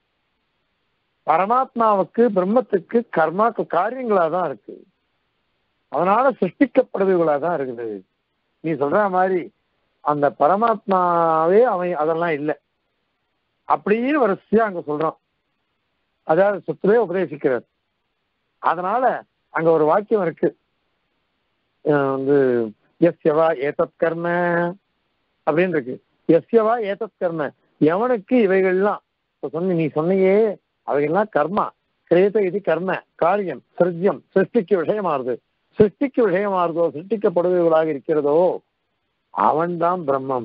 பரமாத்மாவுக்கு பிரம்மத்துக்கு கர்மாக்கு காரியங்களா தான் இருக்கு அதனால சிருஷ்டிக்கப்படுபவர்களா தான் இருக்குது நீ சொல்ற மாதிரி அந்த பரமாத்மாவே அவன் அதெல்லாம் இல்லை அப்படின்னு வரிசையா அங்க சொல்றான் அதாவது சொத்துலே உபதேசிக்கிறார் அதனால அங்க ஒரு வாக்கியம் இருக்கு அஹ் வந்து எஸ்யவா ஏதத் கர்ம அப்படின்னு இருக்கு எஸ்யவா ஏதத் கர்ம எவனுக்கு இவைகள்லாம் இப்ப சொன்ன நீ சொன்னியே அவைகள்லாம் கர்மா கிரேத இது கர்ம காரியம் சிருஜ்யம் சிருஷ்டிக்கு விஷயமாறுது சிருஷ்டிக்கு விஷயமாறுதோ சிருஷ்டிக்கப்படுபவர்களாக இருக்கிறதோ அவன்தான் பிரம்மம்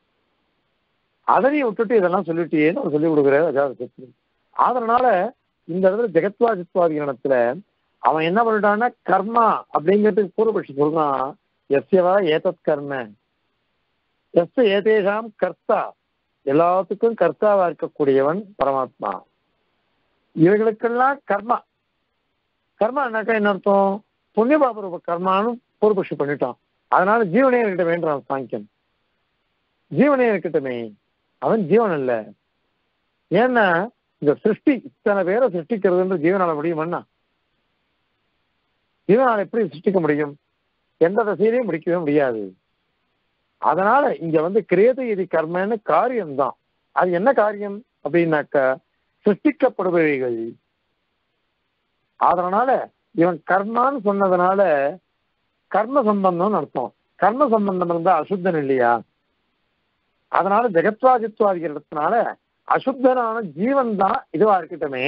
அதனையும் விட்டுட்டு இதெல்லாம் சொல்லிட்டியேன்னு அவன் சொல்லி கொடுக்குறாரு அஜாதசத்ரு அதனால இந்த இடத்துல ஜெகத்வாதித்வாதி இனத்துல அவன் என்ன பண்ணிட்டான்னா கர்மா அப்படிங்கிறதுக்கு பூர்வபட்சி சொல்றான் எஸ்யவா ஏதத் கர்ம எஸ் ஏதேஷாம் கர்த்தா எல்லாத்துக்கும் கர்த்தாவா இருக்கக்கூடியவன் பரமாத்மா இவைகளுக்கெல்லாம் கர்மா கர்மா என்னக்கா என்ன அர்த்தம் புண்ணிய பாபரூப கர்மான்னு பூர்வபட்சி பண்ணிட்டான் அதனால ஜீவனே என்கிட்ட வேண்டாம் சாங்கியம் ஜீவனே இருக்கட்டுமே அவன் ஜீவன் இல்ல ஏன்னா இந்த சிருஷ்டி இத்தனை பேரை சிருஷ்டிக்கிறதுன்ற ஜீவனால முடியுமன்னா ஜீவனால எப்படி சிருஷ்டிக்க முடியும் எந்த திசையிலையும் முடிக்கவே முடியாது அதனால இங்க வந்து கிரியேத இது கர்மன்னு காரியம்தான் அது என்ன காரியம் அப்படின்னாக்க சிருஷ்டிக்கப்படுபவைகள் அதனால இவன் கர்மான்னு சொன்னதுனால கர்ம சம்பந்தம்னு அர்த்தம் கர்ம சம்பந்தம் இருந்தா அசுத்தன் இல்லையா அதனால ஜெகத்வாதித்வாதிகிறதுனால அசுத்தனான ஜீவன் தான் இதுவா இருக்கட்டுமே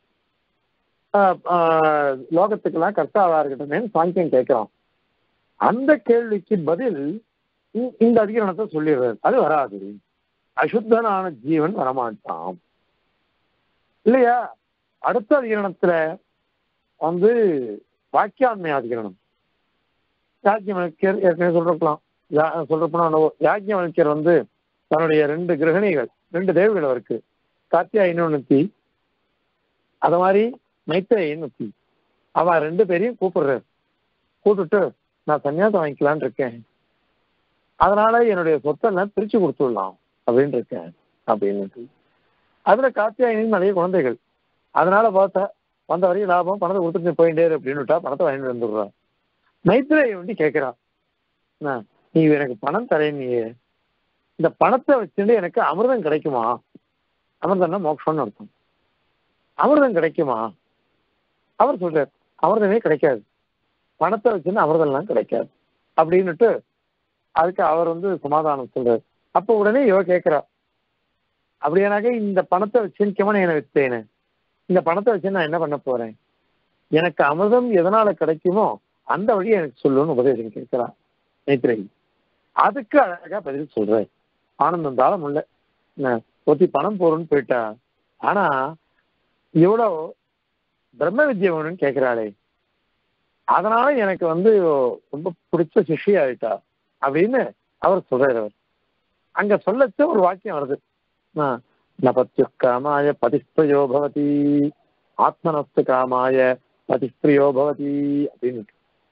லோகத்துக்கெல்லாம் கர்த்தாவா இருக்கட்டுமே சாங்கியம் கேட்கிறோம் அந்த கேள்விக்கு பதில் இ- இந்த அதிகரணத்தை சொல்லிடுறாரு அது வராது அசுத்தனான ஜீவன் வரமாட்டான் இல்லையா அடுத்த அதிகரணத்துல வந்து வாக்கியாண்மை அதிகரணம் யாஜ்யவல்யர் ஏற்கனவே சொல்றப்பலாம் சொல்றப்பனா யாஜ்யவல்யர் வந்து தன்னுடைய ரெண்டு கிரகணிகள் ரெண்டு தேவிகள் அவருக்கு காத்தியாயின்னு நுத்தி அது மாதிரி மைத்ரேயின்னு நுத்தி அவன் ரெண்டு பேரையும் கூப்பிடுறாரு கூப்பிட்டுட்டு நான் சன்னியாசம் வாங்கிக்கலான்னு இருக்கேன் அதனால என்னுடைய சொத்தை நான் பிரிச்சு கொடுத்துடலாம் அப்படின்னு இருக்கேன் அப்படின்னு அதுல காத்தியாயினி நிறைய குழந்தைகள் அதனால பார்த்தா வந்த வரையும் லாபம் பணத்தை கொடுத்துட்டு போயிட்டே இரு அப்படின்னு விட்டா பணத்தை வாங்கிட்டு வந்துடுறான் மைத்ரேயை வந்து கேட்கிறான் என்ன, நீ எனக்கு பணம் தரேன் நீ இந்த பணத்தை வச்சுட்டு எனக்கு அமிர்தம் கிடைக்குமா அமிர்தம்னா மோட்சம்னு அர்த்தம் அமிர்தம் கிடைக்குமா அவர் சொல்றார் அமிர்தமே கிடைக்காது பணத்தை வச்சுன்னு அமிர்தம்லாம் கிடைக்காது அப்படின்னுட்டு அதுக்கு அவர் வந்து சமாதானம் சொல்றாரு அப்ப உடனே இவ கேட்கிறா அப்படியானாக்க இந்த பணத்தை வச்சு கிமனை என வித்தேனே இந்த பணத்தை வச்சு நான் என்ன பண்ண போறேன் எனக்கு அமிர்தம் எதனால கிடைக்குமோ அந்த வழியை எனக்கு சொல்லுன்னு உபதேசம் கேட்கிறா நேத்திரை அதுக்கு அழகா பதில் சொல்றேன் ஆனந்தம் தாளம் இல்ல என்ன, ஒருத்தி பணம் போறோம்னு போயிட்டா ஆனா இவ்வளோ பிரம்ம வித்யை வேணும்னு கேட்கிறாளே அதனால எனக்கு வந்து ரொம்ப பிடிச்ச சிஷி ஆயிட்டா அப்படின்னு அவர் சொல்றாரு அவர் அங்க சொல்லச்ச ஒரு வாக்கியம் வருது ஆ, நபத்யு காமாய பதிஸ்பிரியோ பவதி ஆத்மனஸ்து காமாய பதிஸ்பிரியோ பவதி அப்படின்னு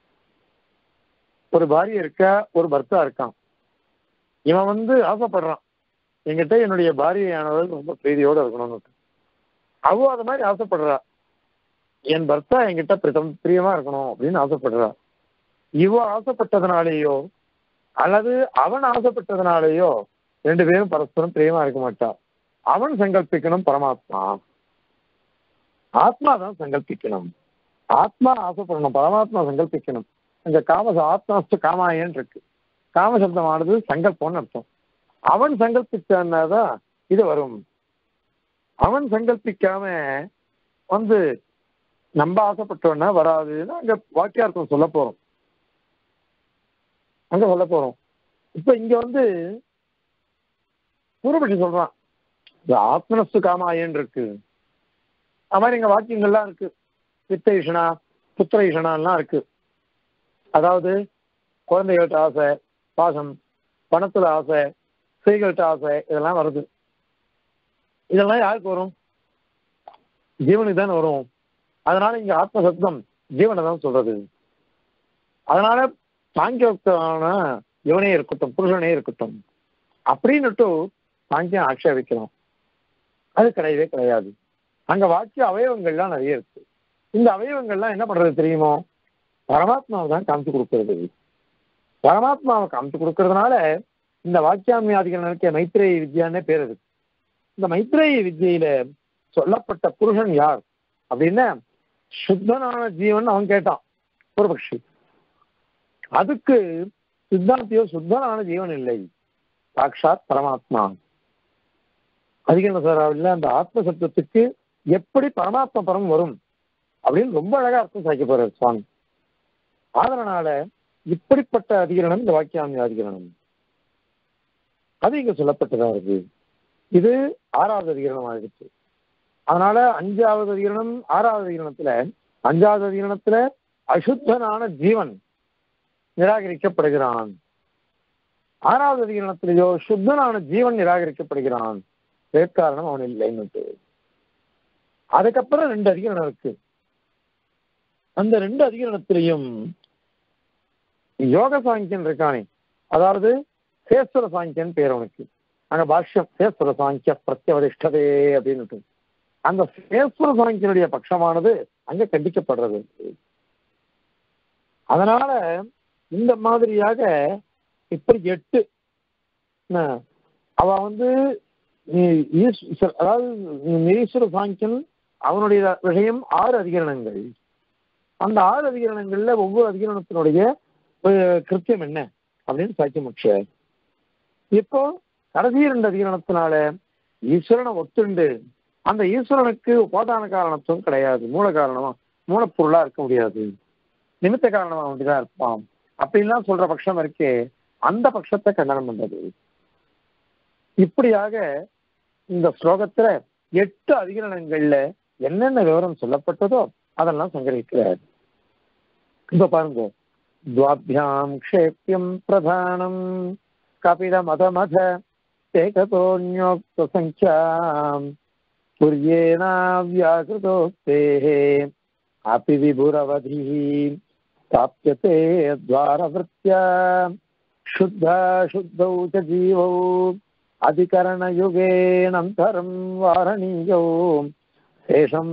ஒரு பாரிய இருக்கா ஒரு பர்த்தா இருக்கான் இவன் வந்து ஆசைப்படுறான் என்கிட்ட என்னுடைய பாரியையானவள் ரொம்ப பிரீதியோட இருக்கணும்னு அவ அது மாதிரி ஆசைப்படுறா என் பர்த்தா என்கிட்ட பிரிதம் பிரியமா இருக்கணும் அப்படின்னு ஆசைப்படுறா இவ ஆசைப்பட்டதுனாலேயோ அல்லது அவன் ஆசைப்பட்டதுனாலேயோ ரெண்டு பேரும் பரஸ்பரம் பிரியமா இருக்க மாட்டா அவன் சங்கல்பிக்கணும் பரமாத்மா ஆத்மா தான் சங்கல்பிக்கணும் ஆத்மா ஆசைப்படணும் பரமாத்மா சங்கல்பிக்கணும் அங்க காம ஆத்மாஸ்து காமாயன் இருக்கு காமசப்தமானது சங்கல்பம்னு அர்த்தம் அவன் சங்கல்பிச்சான்னாதான் இது வரும் அவன் சங்கல்பிக்காம வந்து நம்ம ஆசைப்பட்டோன்னா வராதுன்னு அங்க வாக்கியார்த்தம் சொல்ல போறோம் அங்க சொல்ல போறோம் இப்ப இங்க வந்து பூர்வபட்சி சொல்றான் இந்த ஆத்மனஸ்து காமாயன் இருக்கு அது மாதிரி இங்க வாக்கியங்கள்லாம் இருக்கு பித்த ஈஷனா புத்திர ஈஷனாலாம் இருக்கு அதாவது குழந்தைகள்கிட்ட ஆசை பாசம் பணத்துல ஆசை ஸ்திரீகள்கிட்ட ஆசை இதெல்லாம் வருது இதெல்லாம் யாருக்கு வரும் ஜீவனுக்கு தானே வரும் அதனால இங்க ஆத்ம சப்தம் ஜீவனை தான் சொல்றது அதனால சாங்கியமான இவனே இருக்கட்டும் புருஷனே இருக்கட்டும் அப்படின்னுட்டு சாங்கியம் ஆட்சேபிக்கலாம் அது கிடையவே கிடையாது அங்க வாக்கிய அவயவங்கள்லாம் நிறைய இருக்கு இந்த அவயவங்கள்லாம் என்ன பண்றது தெரியுமோ பரமாத்மாவை தான் காமிச்சு கொடுக்கறது பரமாத்மாவை காமிச்சு கொடுக்கறதுனால இந்த வாக்கியாமியாதிகளுக்கு மைத்ரேய வித்யான்னே பேர் இருக்கு இந்த மைத்ரேய வித்யில சொல்லப்பட்ட புருஷன் யார் அப்படின்னா சுத்தனான ஜீவன் அவன் கேட்டான் ஒரு பட்சி அதுக்கு சித்தாந்தியோ சுத்தனான ஜீவன் இல்லை சாட்சாத் பரமாத்மா அதிகம் சார் இல்ல அந்த ஆத்ம சப்தத்துக்கு எப்படி பரமாத்ம பரம் வரும் அப்படின்னு ரொம்ப அழகா அர்த்தம் சாய்க்க போறாரு சுவாமி அதனால இப்படிப்பட்ட அதிகரணம் இந்த வாக்கியாமி அதிகரணம் அது இங்க சொல்லப்பட்டதா இருக்கு இது ஆறாவது அதிகரணம் ஆயிடுச்சு அதனால அஞ்சாவது அதிகரணம் ஆறாவது அதிகரணத்துல அஞ்சாவது அதிகரணத்துல அசுத்தனான ஜீவன் நிராகரிக்கப்படுகிறான் ஆறாவது அதிகரணத்திலேயோ சுத்தனான ஜீவன் நிராகரிக்கப்படுகிறான் வேட்காரணம் அவன் இல்லைன்னு அதுக்கப்புறம் ரெண்டு அதிகரணம் இருக்கு அந்த ரெண்டு அதிகரணத்திலையும் யோக சாங்கியன் இருக்கானே அதாவது சேஸ்வர சாங்கியன் பேர் அவனுக்கு அங்க பாஷ்யம் சேஸ்வர சாங்கிய பிரத்யவதிஷ்டதே அப்படின்னு அந்த சேஸ்வர சாங்கியனுடைய பட்சமானது அங்க கண்டிக்கப்படுறது அதனால இந்த மாதிரியாக இப்படி எட்டு என்ன, அவ வந்து நீ- ஈஸ்- அதாவது நிரீஸ்வர சாங்கியன் அவனுடைய விஷயம் ஆறு அதிகரணங்கள் அந்த ஆறு அதிகரணங்கள்ல ஒவ்வொரு அதிகரணத்தினுடைய அஹ், கிருத்தியம் என்ன அப்படின்னு சாட்சி முடிச்சார் இப்போ கடைசி ரெண்டு அதிகரணத்தினால ஈஸ்வரனை ஒத்துண்டு அந்த ஈஸ்வரனுக்கு உபாதான காரணத்துவம் கிடையாது மூல காரணமா மூலப்பொருளா இருக்க முடியாது நிமித்த காரணமா வேண்டிதான் இருப்பான் அப்படின்லாம் சொல்ற பட்சம் இருக்கே அந்த பட்சத்தை கண்டனம் பண்றது இப்படியாக இந்த ஸ்லோகத்துல எட்டு அதிகரணங்கள்ல என்னென்ன விவரம் சொல்லப்பட்டதோ அதெல்லாம் சங்கரிக்கிறார் இப்ப பாருங்க द्वाभ्याम् क्षेप्यम् प्रधानम् कपिलमधमथ एकतोऽन्योक्तसङ्ख्याम् तुर्येणाव्याकृतोक्तेः अपि विभुरवधिः प्राप्यते द्वारवृत्त्या शुद्धा शुद्धौ च जीवौ अधिकरणयुगेनन्तरम् वारणीयौ शेषम्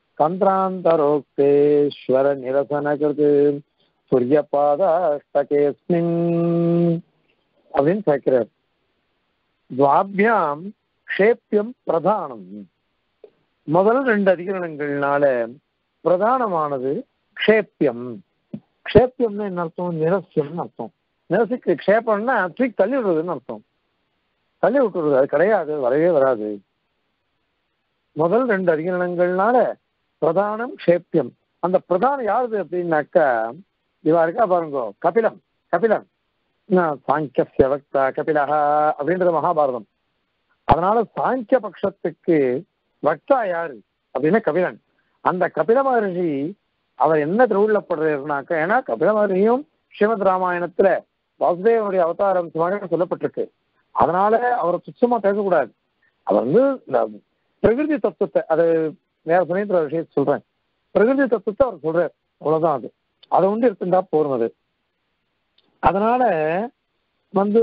तन्त्रान्तरोक्तेश्वरनिरसनकृत् சூரியபாதாஷ்டகேஸ்மின் அப்படின்னு கேட்கிறார் துவாபியாம் க்ஷேப்பியம் பிரதானம் முதல் ரெண்டு அதிகரணங்கள்னால பிரதானமானது க்ஷேப்பியம் க்ஷேப்பியம்னு என்ன அர்த்தம் நிரஸ்யம்னு அர்த்தம் நிரசிக்கு க்ஷேப்பம்னா தூக்கி தள்ளி விடுறதுன்னு அர்த்தம் தள்ளி விட்டுறது அது கிடையாது வரவே வராது முதல் ரெண்டு அதிகரணங்கள்னால பிரதானம் க்ஷேப்பியம் அந்த பிரதானம் யாருது அப்படின்னாக்கா இவா இருக்கா பாருங்க கபிலம் கபிலம் சாங்கிய வக்தா கபிலஹா அப்படின்றது மகாபாரதம் அதனால சாங்கிய பட்சத்துக்கு வக்தா யாரு அப்படின்னா கபிலன் அந்த கபில மகர்ஷி அவர் என்ன திருவுள்ளப்படுறாருனாக்கா ஏன்னா கபில மகர்ஷியும் ஸ்ரீமத் ராமாயணத்துல வாசுதேவனுடைய அவதாரம் சுமாக சொல்லப்பட்டிருக்கு அதனால அவரை துச்சமா பேசக்கூடாது அவர் வந்து இந்த பிரகிருதி தத்துவத்தை அது வேற சமயத்துல விஷயத்தை சொல்றேன் பிரகிருதி தத்துவத்தை அவர் சொல்றாரு அவ்வளவுதான் அது அதை வந்து எடுத்துட்டா போரும் அது அதனால வந்து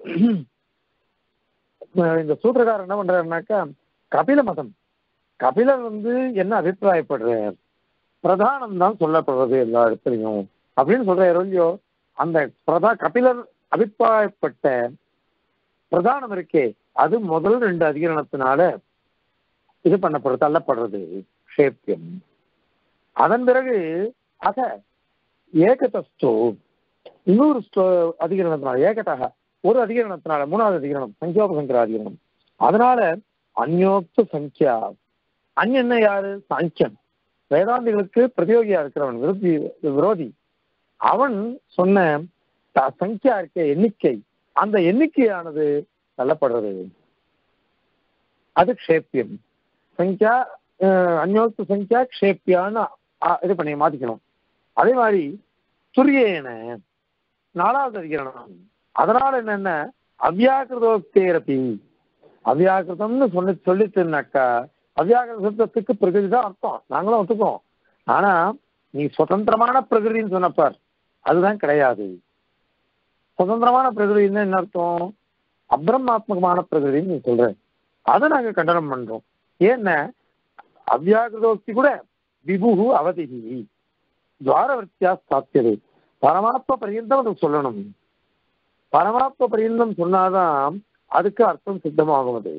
இந்த சூத்திரக்காரர் என்ன பண்றாருனாக்கா கபில மதம் கபிலர் வந்து என்ன அபிப்பிராயப்படுறார் பிரதானம் தான் சொல்லப்படுறது எல்லா இடத்துலையும் அப்படின்னு சொல்றாரு இல்லையோ அந்த பிரதா கபிலர் அபிப்பிராயப்பட்ட பிரதானம் இருக்கே அது முதல் ரெண்டு அதிகரணத்தினால இது பண்ணப்படுறது தள்ளப்படுறது ஷேப்பியம் அதன் பிறகு அக ஏகதஸ்தோ இன்னொரு ஸ்டோ அதிகரணத்தினால ஏகதாக ஒரு அதிகரணத்தினால மூணாவது அதிகரணம் சங்கியோபசங்கர அதிகரணம் அதனால அந்யோக்த சங்கியா அந்நிய யாரு சாங்கியன் வேதாந்திகளுக்கு பிரதியோகியா இருக்கிறவன் விருத்தி விரோதி அவன் சொன்ன த- சங்கியா இருக்க எண்ணிக்கை அந்த எண்ணிக்கையானது தள்ளப்படுறது அது க்ஷேப்பியம் சங்கியா அஹ், அந்யோக்த சங்கியா க்ஷேப்பியான்னு அ- இது பண்ணி மாத்திக்கணும் அதே மாதிரி துரியேன நாலாவது அதிகரணம் அதனால என்னென்ன அவ்யாக்கிருதோக்தேரபி அவ்யாக்கிருதம்னு சொல்லி சொல்லிட்டுனாக்கா அவ்யாக்கிருத சப்தத்துக்கு பிரகிருதி தான் அர்த்தம் நாங்களும் ஒத்துக்கிறோம் ஆனா நீ சுதந்திரமான பிரகிருதின்னு சொன்னப்பார் அதுதான் கிடையாது சுதந்திரமான பிரகிருதின்னு என்ன அர்த்தம் அப்ரமாத்மகமான பிரகிருதின்னு நீ சொல்ற அதை நாங்க கண்டனம் பண்றோம் ஏன்னா அவ்யாகிருதோக்தி கூட விபுகு அவதிகி துவாரவர்த்தியா ஸ்தாபியது பரமாத்ம பரியந்தம் அதுக்கு சொல்லணும் பரமாத்ம பரியந்தம் சொன்னாதான் அதுக்கு அர்த்தம் சித்தமாகும் அது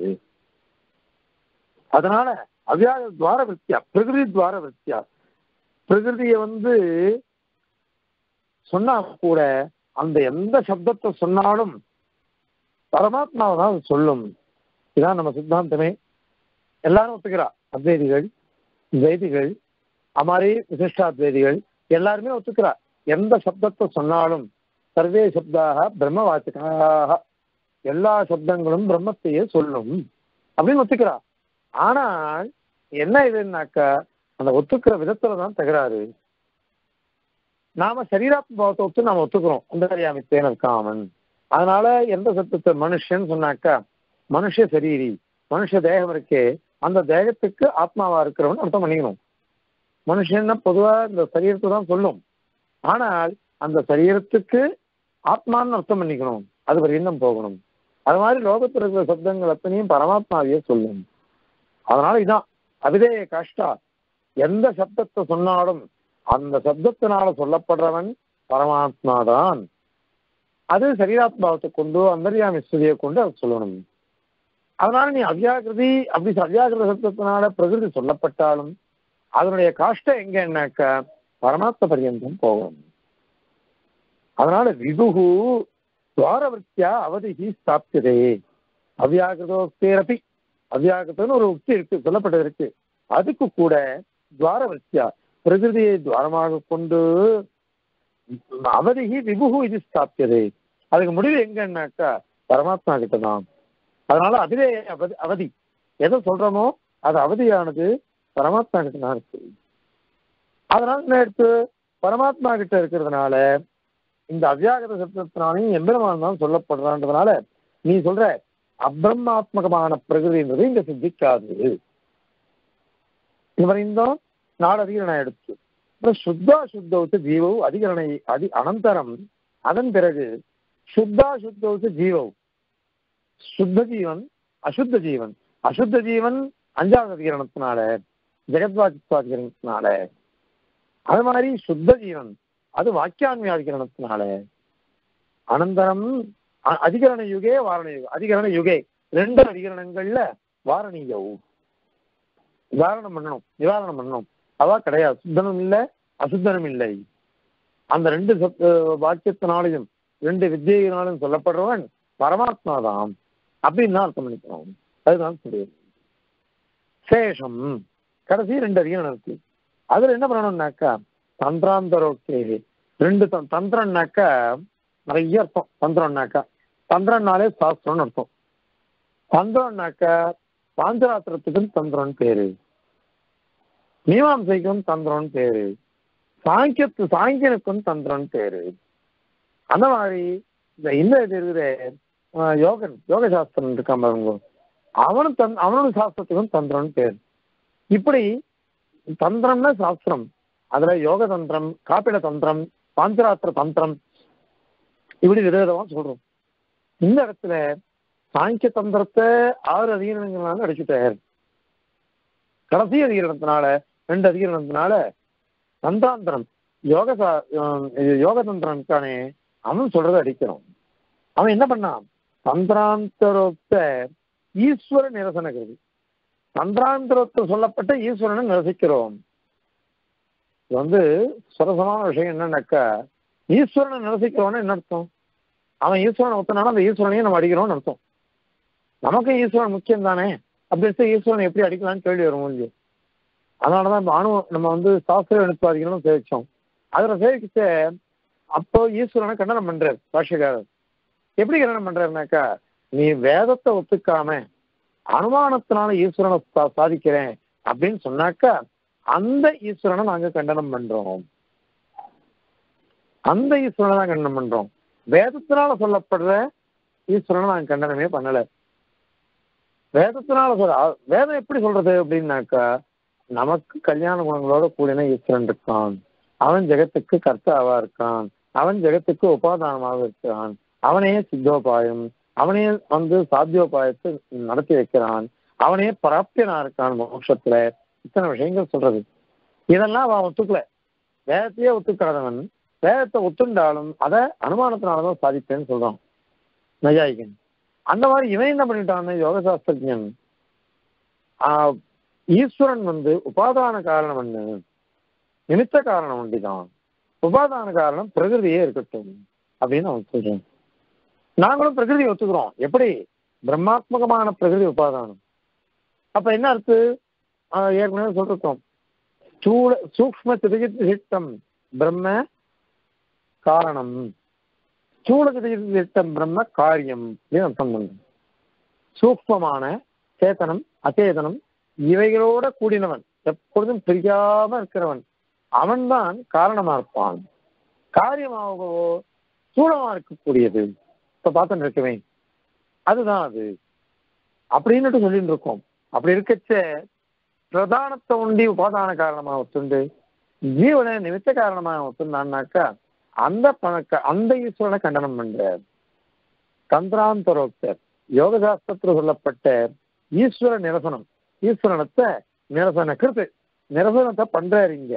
அதனால அவ்யாக துவார விருத்தியா பிரகிருதி துவார விருத்தியா பிரகிருதியை வந்து சொன்னா கூட அந்த எந்த சப்தத்தை சொன்னாலும் பரமாத்மாவை தான் அது சொல்லும் இதான் நம்ம சித்தாந்தமே எல்லாரும் ஒத்துக்கிறா அத்வைதிகள் துவைதிகள் அமாரி விசிஷ்டாத்வைதிகள் எல்லாருமே ஒத்துக்கிறா எந்த சப்தத்தை சொன்னாலும் சர்வே சப்தாக பிரம்மவாச்சகாக எல்லா சப்தங்களும் பிரம்மத்தையே சொல்லும் அப்படின்னு ஒத்துக்கிறா ஆனால் என்ன இதுன்னாக்கா அந்த ஒத்துக்கிற விதத்துல தான் தகராறு நாம சரீராத்ம பாவத்தை ஒத்து நாம ஒத்துக்கிறோம் அந்தரியாமித்தேன் இருக்காமன் அதனால எந்த சத்தத்தை மனுஷன் சொன்னாக்கா மனுஷ சரீரி மனுஷ தேகம் இருக்கே அந்த தேகத்துக்கு ஆத்மாவா இருக்கிறவன் அர்த்தம் பண்ணிக்கணும் மனுஷன்னா பொதுவா இந்த சரீரத்தை தான் சொல்லும் ஆனால் அந்த சரீரத்துக்கு ஆத்மான்னு அர்த்தம் பண்ணிக்கணும் அது வரையும் போகணும் அது மாதிரி லோகத்தில் இருக்கிற சப்தங்கள் அத்தனையும் பரமாத்மாவையே சொல்லும் அதனால இதான் அபிதேய கஷ்டா எந்த சப்தத்தை சொன்னாலும் அந்த சப்தத்தினால சொல்லப்படுறவன் பரமாத்மா தான் அது சரீராத்மாவத்தை கொண்டு அந்தர்யாமி ஸ்துதியை கொண்டு அதை சொல்லணும் அதனால நீ அவ்யாகிருதி அப்படி அவ்யாகிருத சப்தத்தினால பிரகிருதி சொல்லப்பட்டாலும் அதனுடைய காஷ்டம் எங்கன்னாக்க பரமாத்ம பரியந்தம் போகும் அதனால விதுகு துவாரவர்த்தியா அவதிகி ஸ்தாபியதே அவ்யாகிருதோக்தேரப்பி அவ்யாகிருதம்னு ஒரு உக்தி இருக்கு சொல்லப்பட்டது இருக்கு அதுக்கு கூட துவாரவர்த்தியா பிரகிருதியை துவாரமாக கொண்டு அவதிகி விபுகு இது ஸ்தாபியதே அதுக்கு முடிவு எங்கன்னாக்கா பரமாத்மா கிட்ட தான் அதனால அதிலே அவதி அவதி எதை சொல்றோமோ அது அவதியானது பரமாத்மா கிட்ட தான் இருக்கு அதனால என்ன எடுத்து பரமாத்மா கிட்ட இருக்கிறதுனால இந்த அவ்யாகத சப்தத்தினாலையும் எம்பெருமான் தான் சொல்லப்படுறான்றதுனால நீ சொல்ற அப்ரமாத்மகமான பிரகிருதின்றது இங்க சித்திக்காது இவரையும் நாடதிகரணம் எடுத்து அப்புறம் சுத்தா சுத்தவுத்து ஜீவவு அதிகரணை அதி அனந்தரம் அதன் பிறகு சுத்தா சுத்தவுத்து ஜீவவு சுத்த ஜீவன் அசுத்த ஜீவன் அசுத்த ஜீவன் அஞ்சாவது அதிகரணத்தினால ஜெகத்வாதித்வாதிகரணத்தினால அது மாதிரி சுத்த ஜீவன் அது வாக்கியான்மியாதிகரணத்தினால அனந்தரம் அ- அதிகரண யுகே வாரண யுக அதிகரண யுகே ரெண்டு அதிகரணங்கள்ல வாரணீயவு நிவாரணம் பண்ணணும் நிவாரணம் பண்ணணும் அவா கிடையாது சுத்தனும் இல்லை அசுத்தனும் இல்லை அந்த ரெண்டு சத்- அஹ் வாக்கியத்தினாலையும் ரெண்டு வித்தியினாலும் சொல்லப்படுறவன் பரமாத்மா தான் அப்படின்னு தான் அர்த்தம் பண்ணிக்கணும் அதுதான் சொல்லியது சேஷம் கடைசி ரெண்டு அதிகரணம் இருக்கு அதுல என்ன பண்ணணும்னாக்கா தந்திராந்தரோக்கே ரெண்டு தந்- தந்திரம்னாக்கா நிறைய அர்த்தம் தந்திரம்னாக்கா தந்திரம்னாலே சாஸ்திரம்னு அர்த்தம் தந்திரம்னாக்கா பாஞ்சராத்திரத்துக்கும் தந்திரம்னு பேரு மீமாம்சைக்கும் தந்திரம்னு பேரு சாங்கியத்து சாங்கியனுக்கும் தந்திரம்னு பேரு அந்த மாதிரி இந்த இந்த இது இருக்குது ஆஹ் யோகன் யோக சாஸ்திரம் இருக்கான் பாருங்க அவனும் தன் அவனோட சாஸ்திரத்துக்கும் தந்திரம்னு பேர் இப்படி தந்திரம்னா சாஸ்திரம் அதுல யோக தந்திரம் காப்பிட தந்திரம் பாஞ்சராத்திர தந்திரம் இப்படி விதவிதமா சொல்றோம் இந்த இடத்துல சாங்கிய தந்திரத்தை ஆறு அதிகரணங்களால அடிச்சுட்டார் கடைசி அதிகரணத்தினால ரெண்டு அதிகரணத்தினால தந்திராந்தரம் யோக சா- ஆஹ் இது யோக தந்திரம் இருக்கானே அவன் சொல்றதை அடிக்கிறோம் அவன் என்ன பண்ணான் தந்திராந்தரத்தை ஈஸ்வர நிரசனகிறது தந்திராந்தரத்தில் சொல்லப்பட்ட ஈஸ்வரனை நிரசிக்கிறோம் இது வந்து சுரசமான விஷயம் என்னன்னாக்கா ஈஸ்வரனை நிரசிக்கிறோன்னு என்ன அர்த்தம் அவன் ஈஸ்வரனை ஒத்தனால அந்த ஈஸ்வரனையும் நம்ம அடிக்கிறோம்னு அர்த்தம் நமக்கு ஈஸ்வரன் முக்கியம் தானே அப்படி இருக்க ஈஸ்வரனை எப்படி அடிக்கலாம்னு கேள்வி வரும் உங்களுக்கு அதனாலதான் இப்ப அணு நம்ம வந்து சாஸ்திர அனுப்பாதிகளும் சேவிச்சோம் அதுல சேவிச்ச அப்போ ஈஸ்வரனை கண்டனம் பண்றார் பாஷ்யக்காரர் எப்படி கண்டனம் பண்றாருனாக்கா நீ வேதத்தை ஒத்துக்காம அனுமானத்தினால ஈஸ்வரனை சா- சாதிக்கிறேன் அப்படின்னு சொன்னாக்கா அந்த ஈஸ்வரனை நாங்க கண்டனம் பண்றோம் அந்த ஈஸ்வரனை தான் கண்டனம் பண்றோம் வேதத்தினால சொல்லப்படுற ஈஸ்வரனை நாங்க கண்டனமே பண்ணல வேதத்தினால சொல்ற அ- வேதம் எப்படி சொல்றது அப்படின்னாக்கா நமக்கு கல்யாண குணங்களோட கூடின ஈஸ்வரன் இருக்கான் அவன் ஜெகத்துக்கு கர்த்தாவா இருக்கான் அவன் ஜெகத்துக்கு உபாதானமாக இருக்கிறான் அவனே சித்தோபாயம் அவனே வந்து சாத்தியோபாயத்தை நடத்தி வைக்கிறான் அவனே பிராப்தியனா இருக்கான் மோட்சத்துல இத்தனை விஷயங்கள் சொல்றது இதெல்லாம் அவன் ஒத்துக்கல வேதத்தையே ஒத்துக்காதவன் வேதத்தை ஒத்துண்டாலும் அதை அனுமானத்தினாலதான் சாதிப்பேன்னு சொல்றான் நையாயிகன் அந்த மாதிரி இவன் என்ன பண்ணிட்டான் யோக சாஸ்திரஜன் ஆஹ், ஈஸ்வரன் வந்து உபாதான காரணம் என்ன நிமித்த காரணம் ஒண்டிதான் உபாதான காரணம் பிரகிருதியே இருக்கட்டும் அப்படின்னு அவன் சொல்றான் நாங்களும் பிரகிருதி ஒத்துக்கிறோம் எப்படி பிரம்மாத்மகமான பிரகிருதி உபாதானம் அப்ப என்ன அர்த்து ஆஹ் ஏற்கனவே சொல்லிருக்கோம் ஸ்தூல சூக்ம திரிகிட்டம் பிரம்ம காரணம் ஸ்தூல திரிகிட்டம் பிரம்ம காரியம் அப்படின்னு அர்த்தம் பண்ணும் சூக்மமான சேத்தனம் அச்சேதனம் இவைகளோட கூடினவன் எப்பொழுதும் பிரியாம இருக்கிறவன் அவன்தான் காரணமா இருப்பான் காரியமாகவோ ஸ்தூலமா இருக்கக்கூடியது இப்ப பார்த்துட்டு இருக்கவே அதுதான் அது அப்படின்னுட்டு சொல்லிட்டு இருக்கோம் அப்படி இருக்கச்ச பிரதானத்தை உண்டி உபாதான காரணமாக ஒத்துண்டு ஜீவனை நிமித்த காரணமாக ஒத்துண்டான்னாக்கா அந்த பணக்க அந்த ஈஸ்வரனை கண்டனம் பண்ற தந்திராந்தரோக்தர் யோக சாஸ்திரத்துல சொல்லப்பட்ட ஈஸ்வர நிரசனம் ஈஸ்வரனத்தை நிரசன கிருத்து நிரசனத்தை பண்றாரு இங்க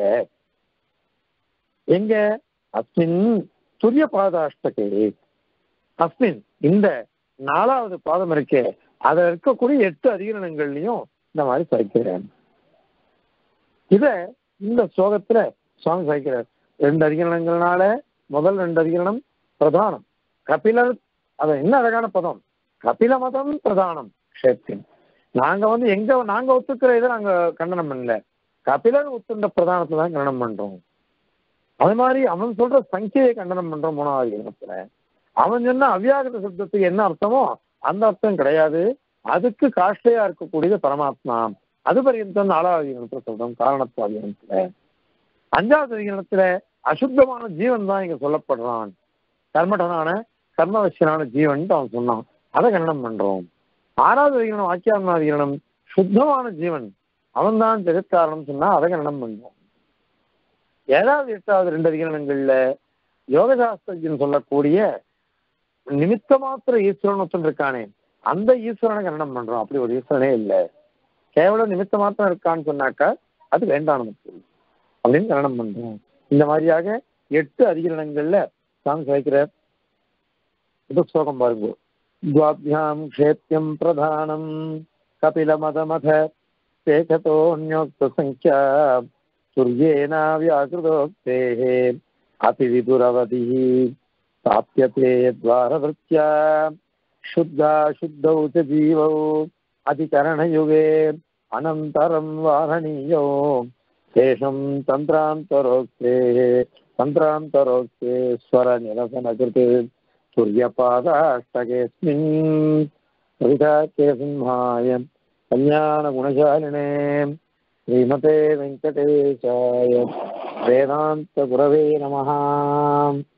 எங்க அஸ்மின் துரிய பாதாஷ்டகே அஸ்மின் இந்த நாலாவது பாதம் இருக்கே அதுல இருக்கக்கூடிய எட்டு அதிகரணங்கள்லயும் இந்த மாதிரி சாய்க்கிறேன் இத இந்த ஸ்லோகத்துல சுவாமி சாய்க்கிறார் ரெண்டு அதிகரணங்கள்னால முதல் ரெண்டு அதிகரணம் பிரதானம் கபிலர் அது என்ன அழகான பதம் கபில மதம் பிரதானம் க்ஷேத்திரம் நாங்க வந்து எங்க நாங்க ஒத்துக்கிற இதை நாங்க கண்டனம் பண்ணல கபிலர் ஒத்துண்ட பிரதானத்தை தான் கண்டனம் பண்றோம் அது மாதிரி அவன் சொல்ற சங்கியை கண்டனம் பண்றோம் மூணாவது அதிகரணத்துல அவன் சொன்ன அவ்யாகிருத சப்தத்துக்கு என்ன அர்த்தமோ அந்த அர்த்தம் கிடையாது அதுக்கு காஷ்டையா இருக்கக்கூடியது பரமாத்மா அது பரியந்தம் நாலாவது அதிகரணத்துல சொல்றோம் காரணத்துவ அதிகரணத்துல அஞ்சாவது அதிகரணத்துல அசுத்தமான ஜீவன் தான் இங்க சொல்லப்படுறான் கர்மடனான கர்மவசியனான ஜீவன் அவன் சொன்னான் அதை கண்டனம் பண்றோம் ஆறாவது அதிகரணம் ஆக்கியாரண அதிகரணம் சுத்தமான ஜீவன் அவன் தான் ஜெகத்காரணம் சொன்னா அதை கண்டனம் பண்றோம் ஏழாவது எட்டாவது ரெண்டு அதிகரணங்கள்ல யோகசாஸ்திரஜன் சொல்லக்கூடிய நிமித்த மாத்திர ஈஸ்வரன் ஒருத்தன் இருக்கானே அந்த ஈஸ்வரனை கண்டனம் பண்றோம் அப்படி ஒரு ஈஸ்வரனே இல்லை கேவலம் நிமித்த மாத்திரம் இருக்கான்னு சொன்னாக்கா அது வேண்டாம் நமக்கு அப்படின்னு கண்டனம் பண்றோம் இந்த மாதிரியாக எட்டு அதிகரணங்கள்ல சாமி சாய்க்கிற இது ஸ்லோகம் பாருங்க द्वाभ्याम् क्षेत्यम् प्रधानम् कपिलमदमथ शेखतोऽन्योक्तसङ्ख्या सूर्येनाव्याकृतोक्तेः अतिविदुरवधिः प्राप्यते द्वारवृत्या शुद्धा शुद्धौ च जीवौ अधिकरणयुगे अनन्तरम् वारणीयो शेषम् तन्त्रान्तरोक्तेः तन्त्रान्तरोक्ते स्वरनिरसनकृते सूर्यपादाष्टकेऽस्मिन् कविताख्ये सिंहाय कल्याणगुणशालिने श्रीमते वेङ्कटेशाय वेदान्तगुरवे नमः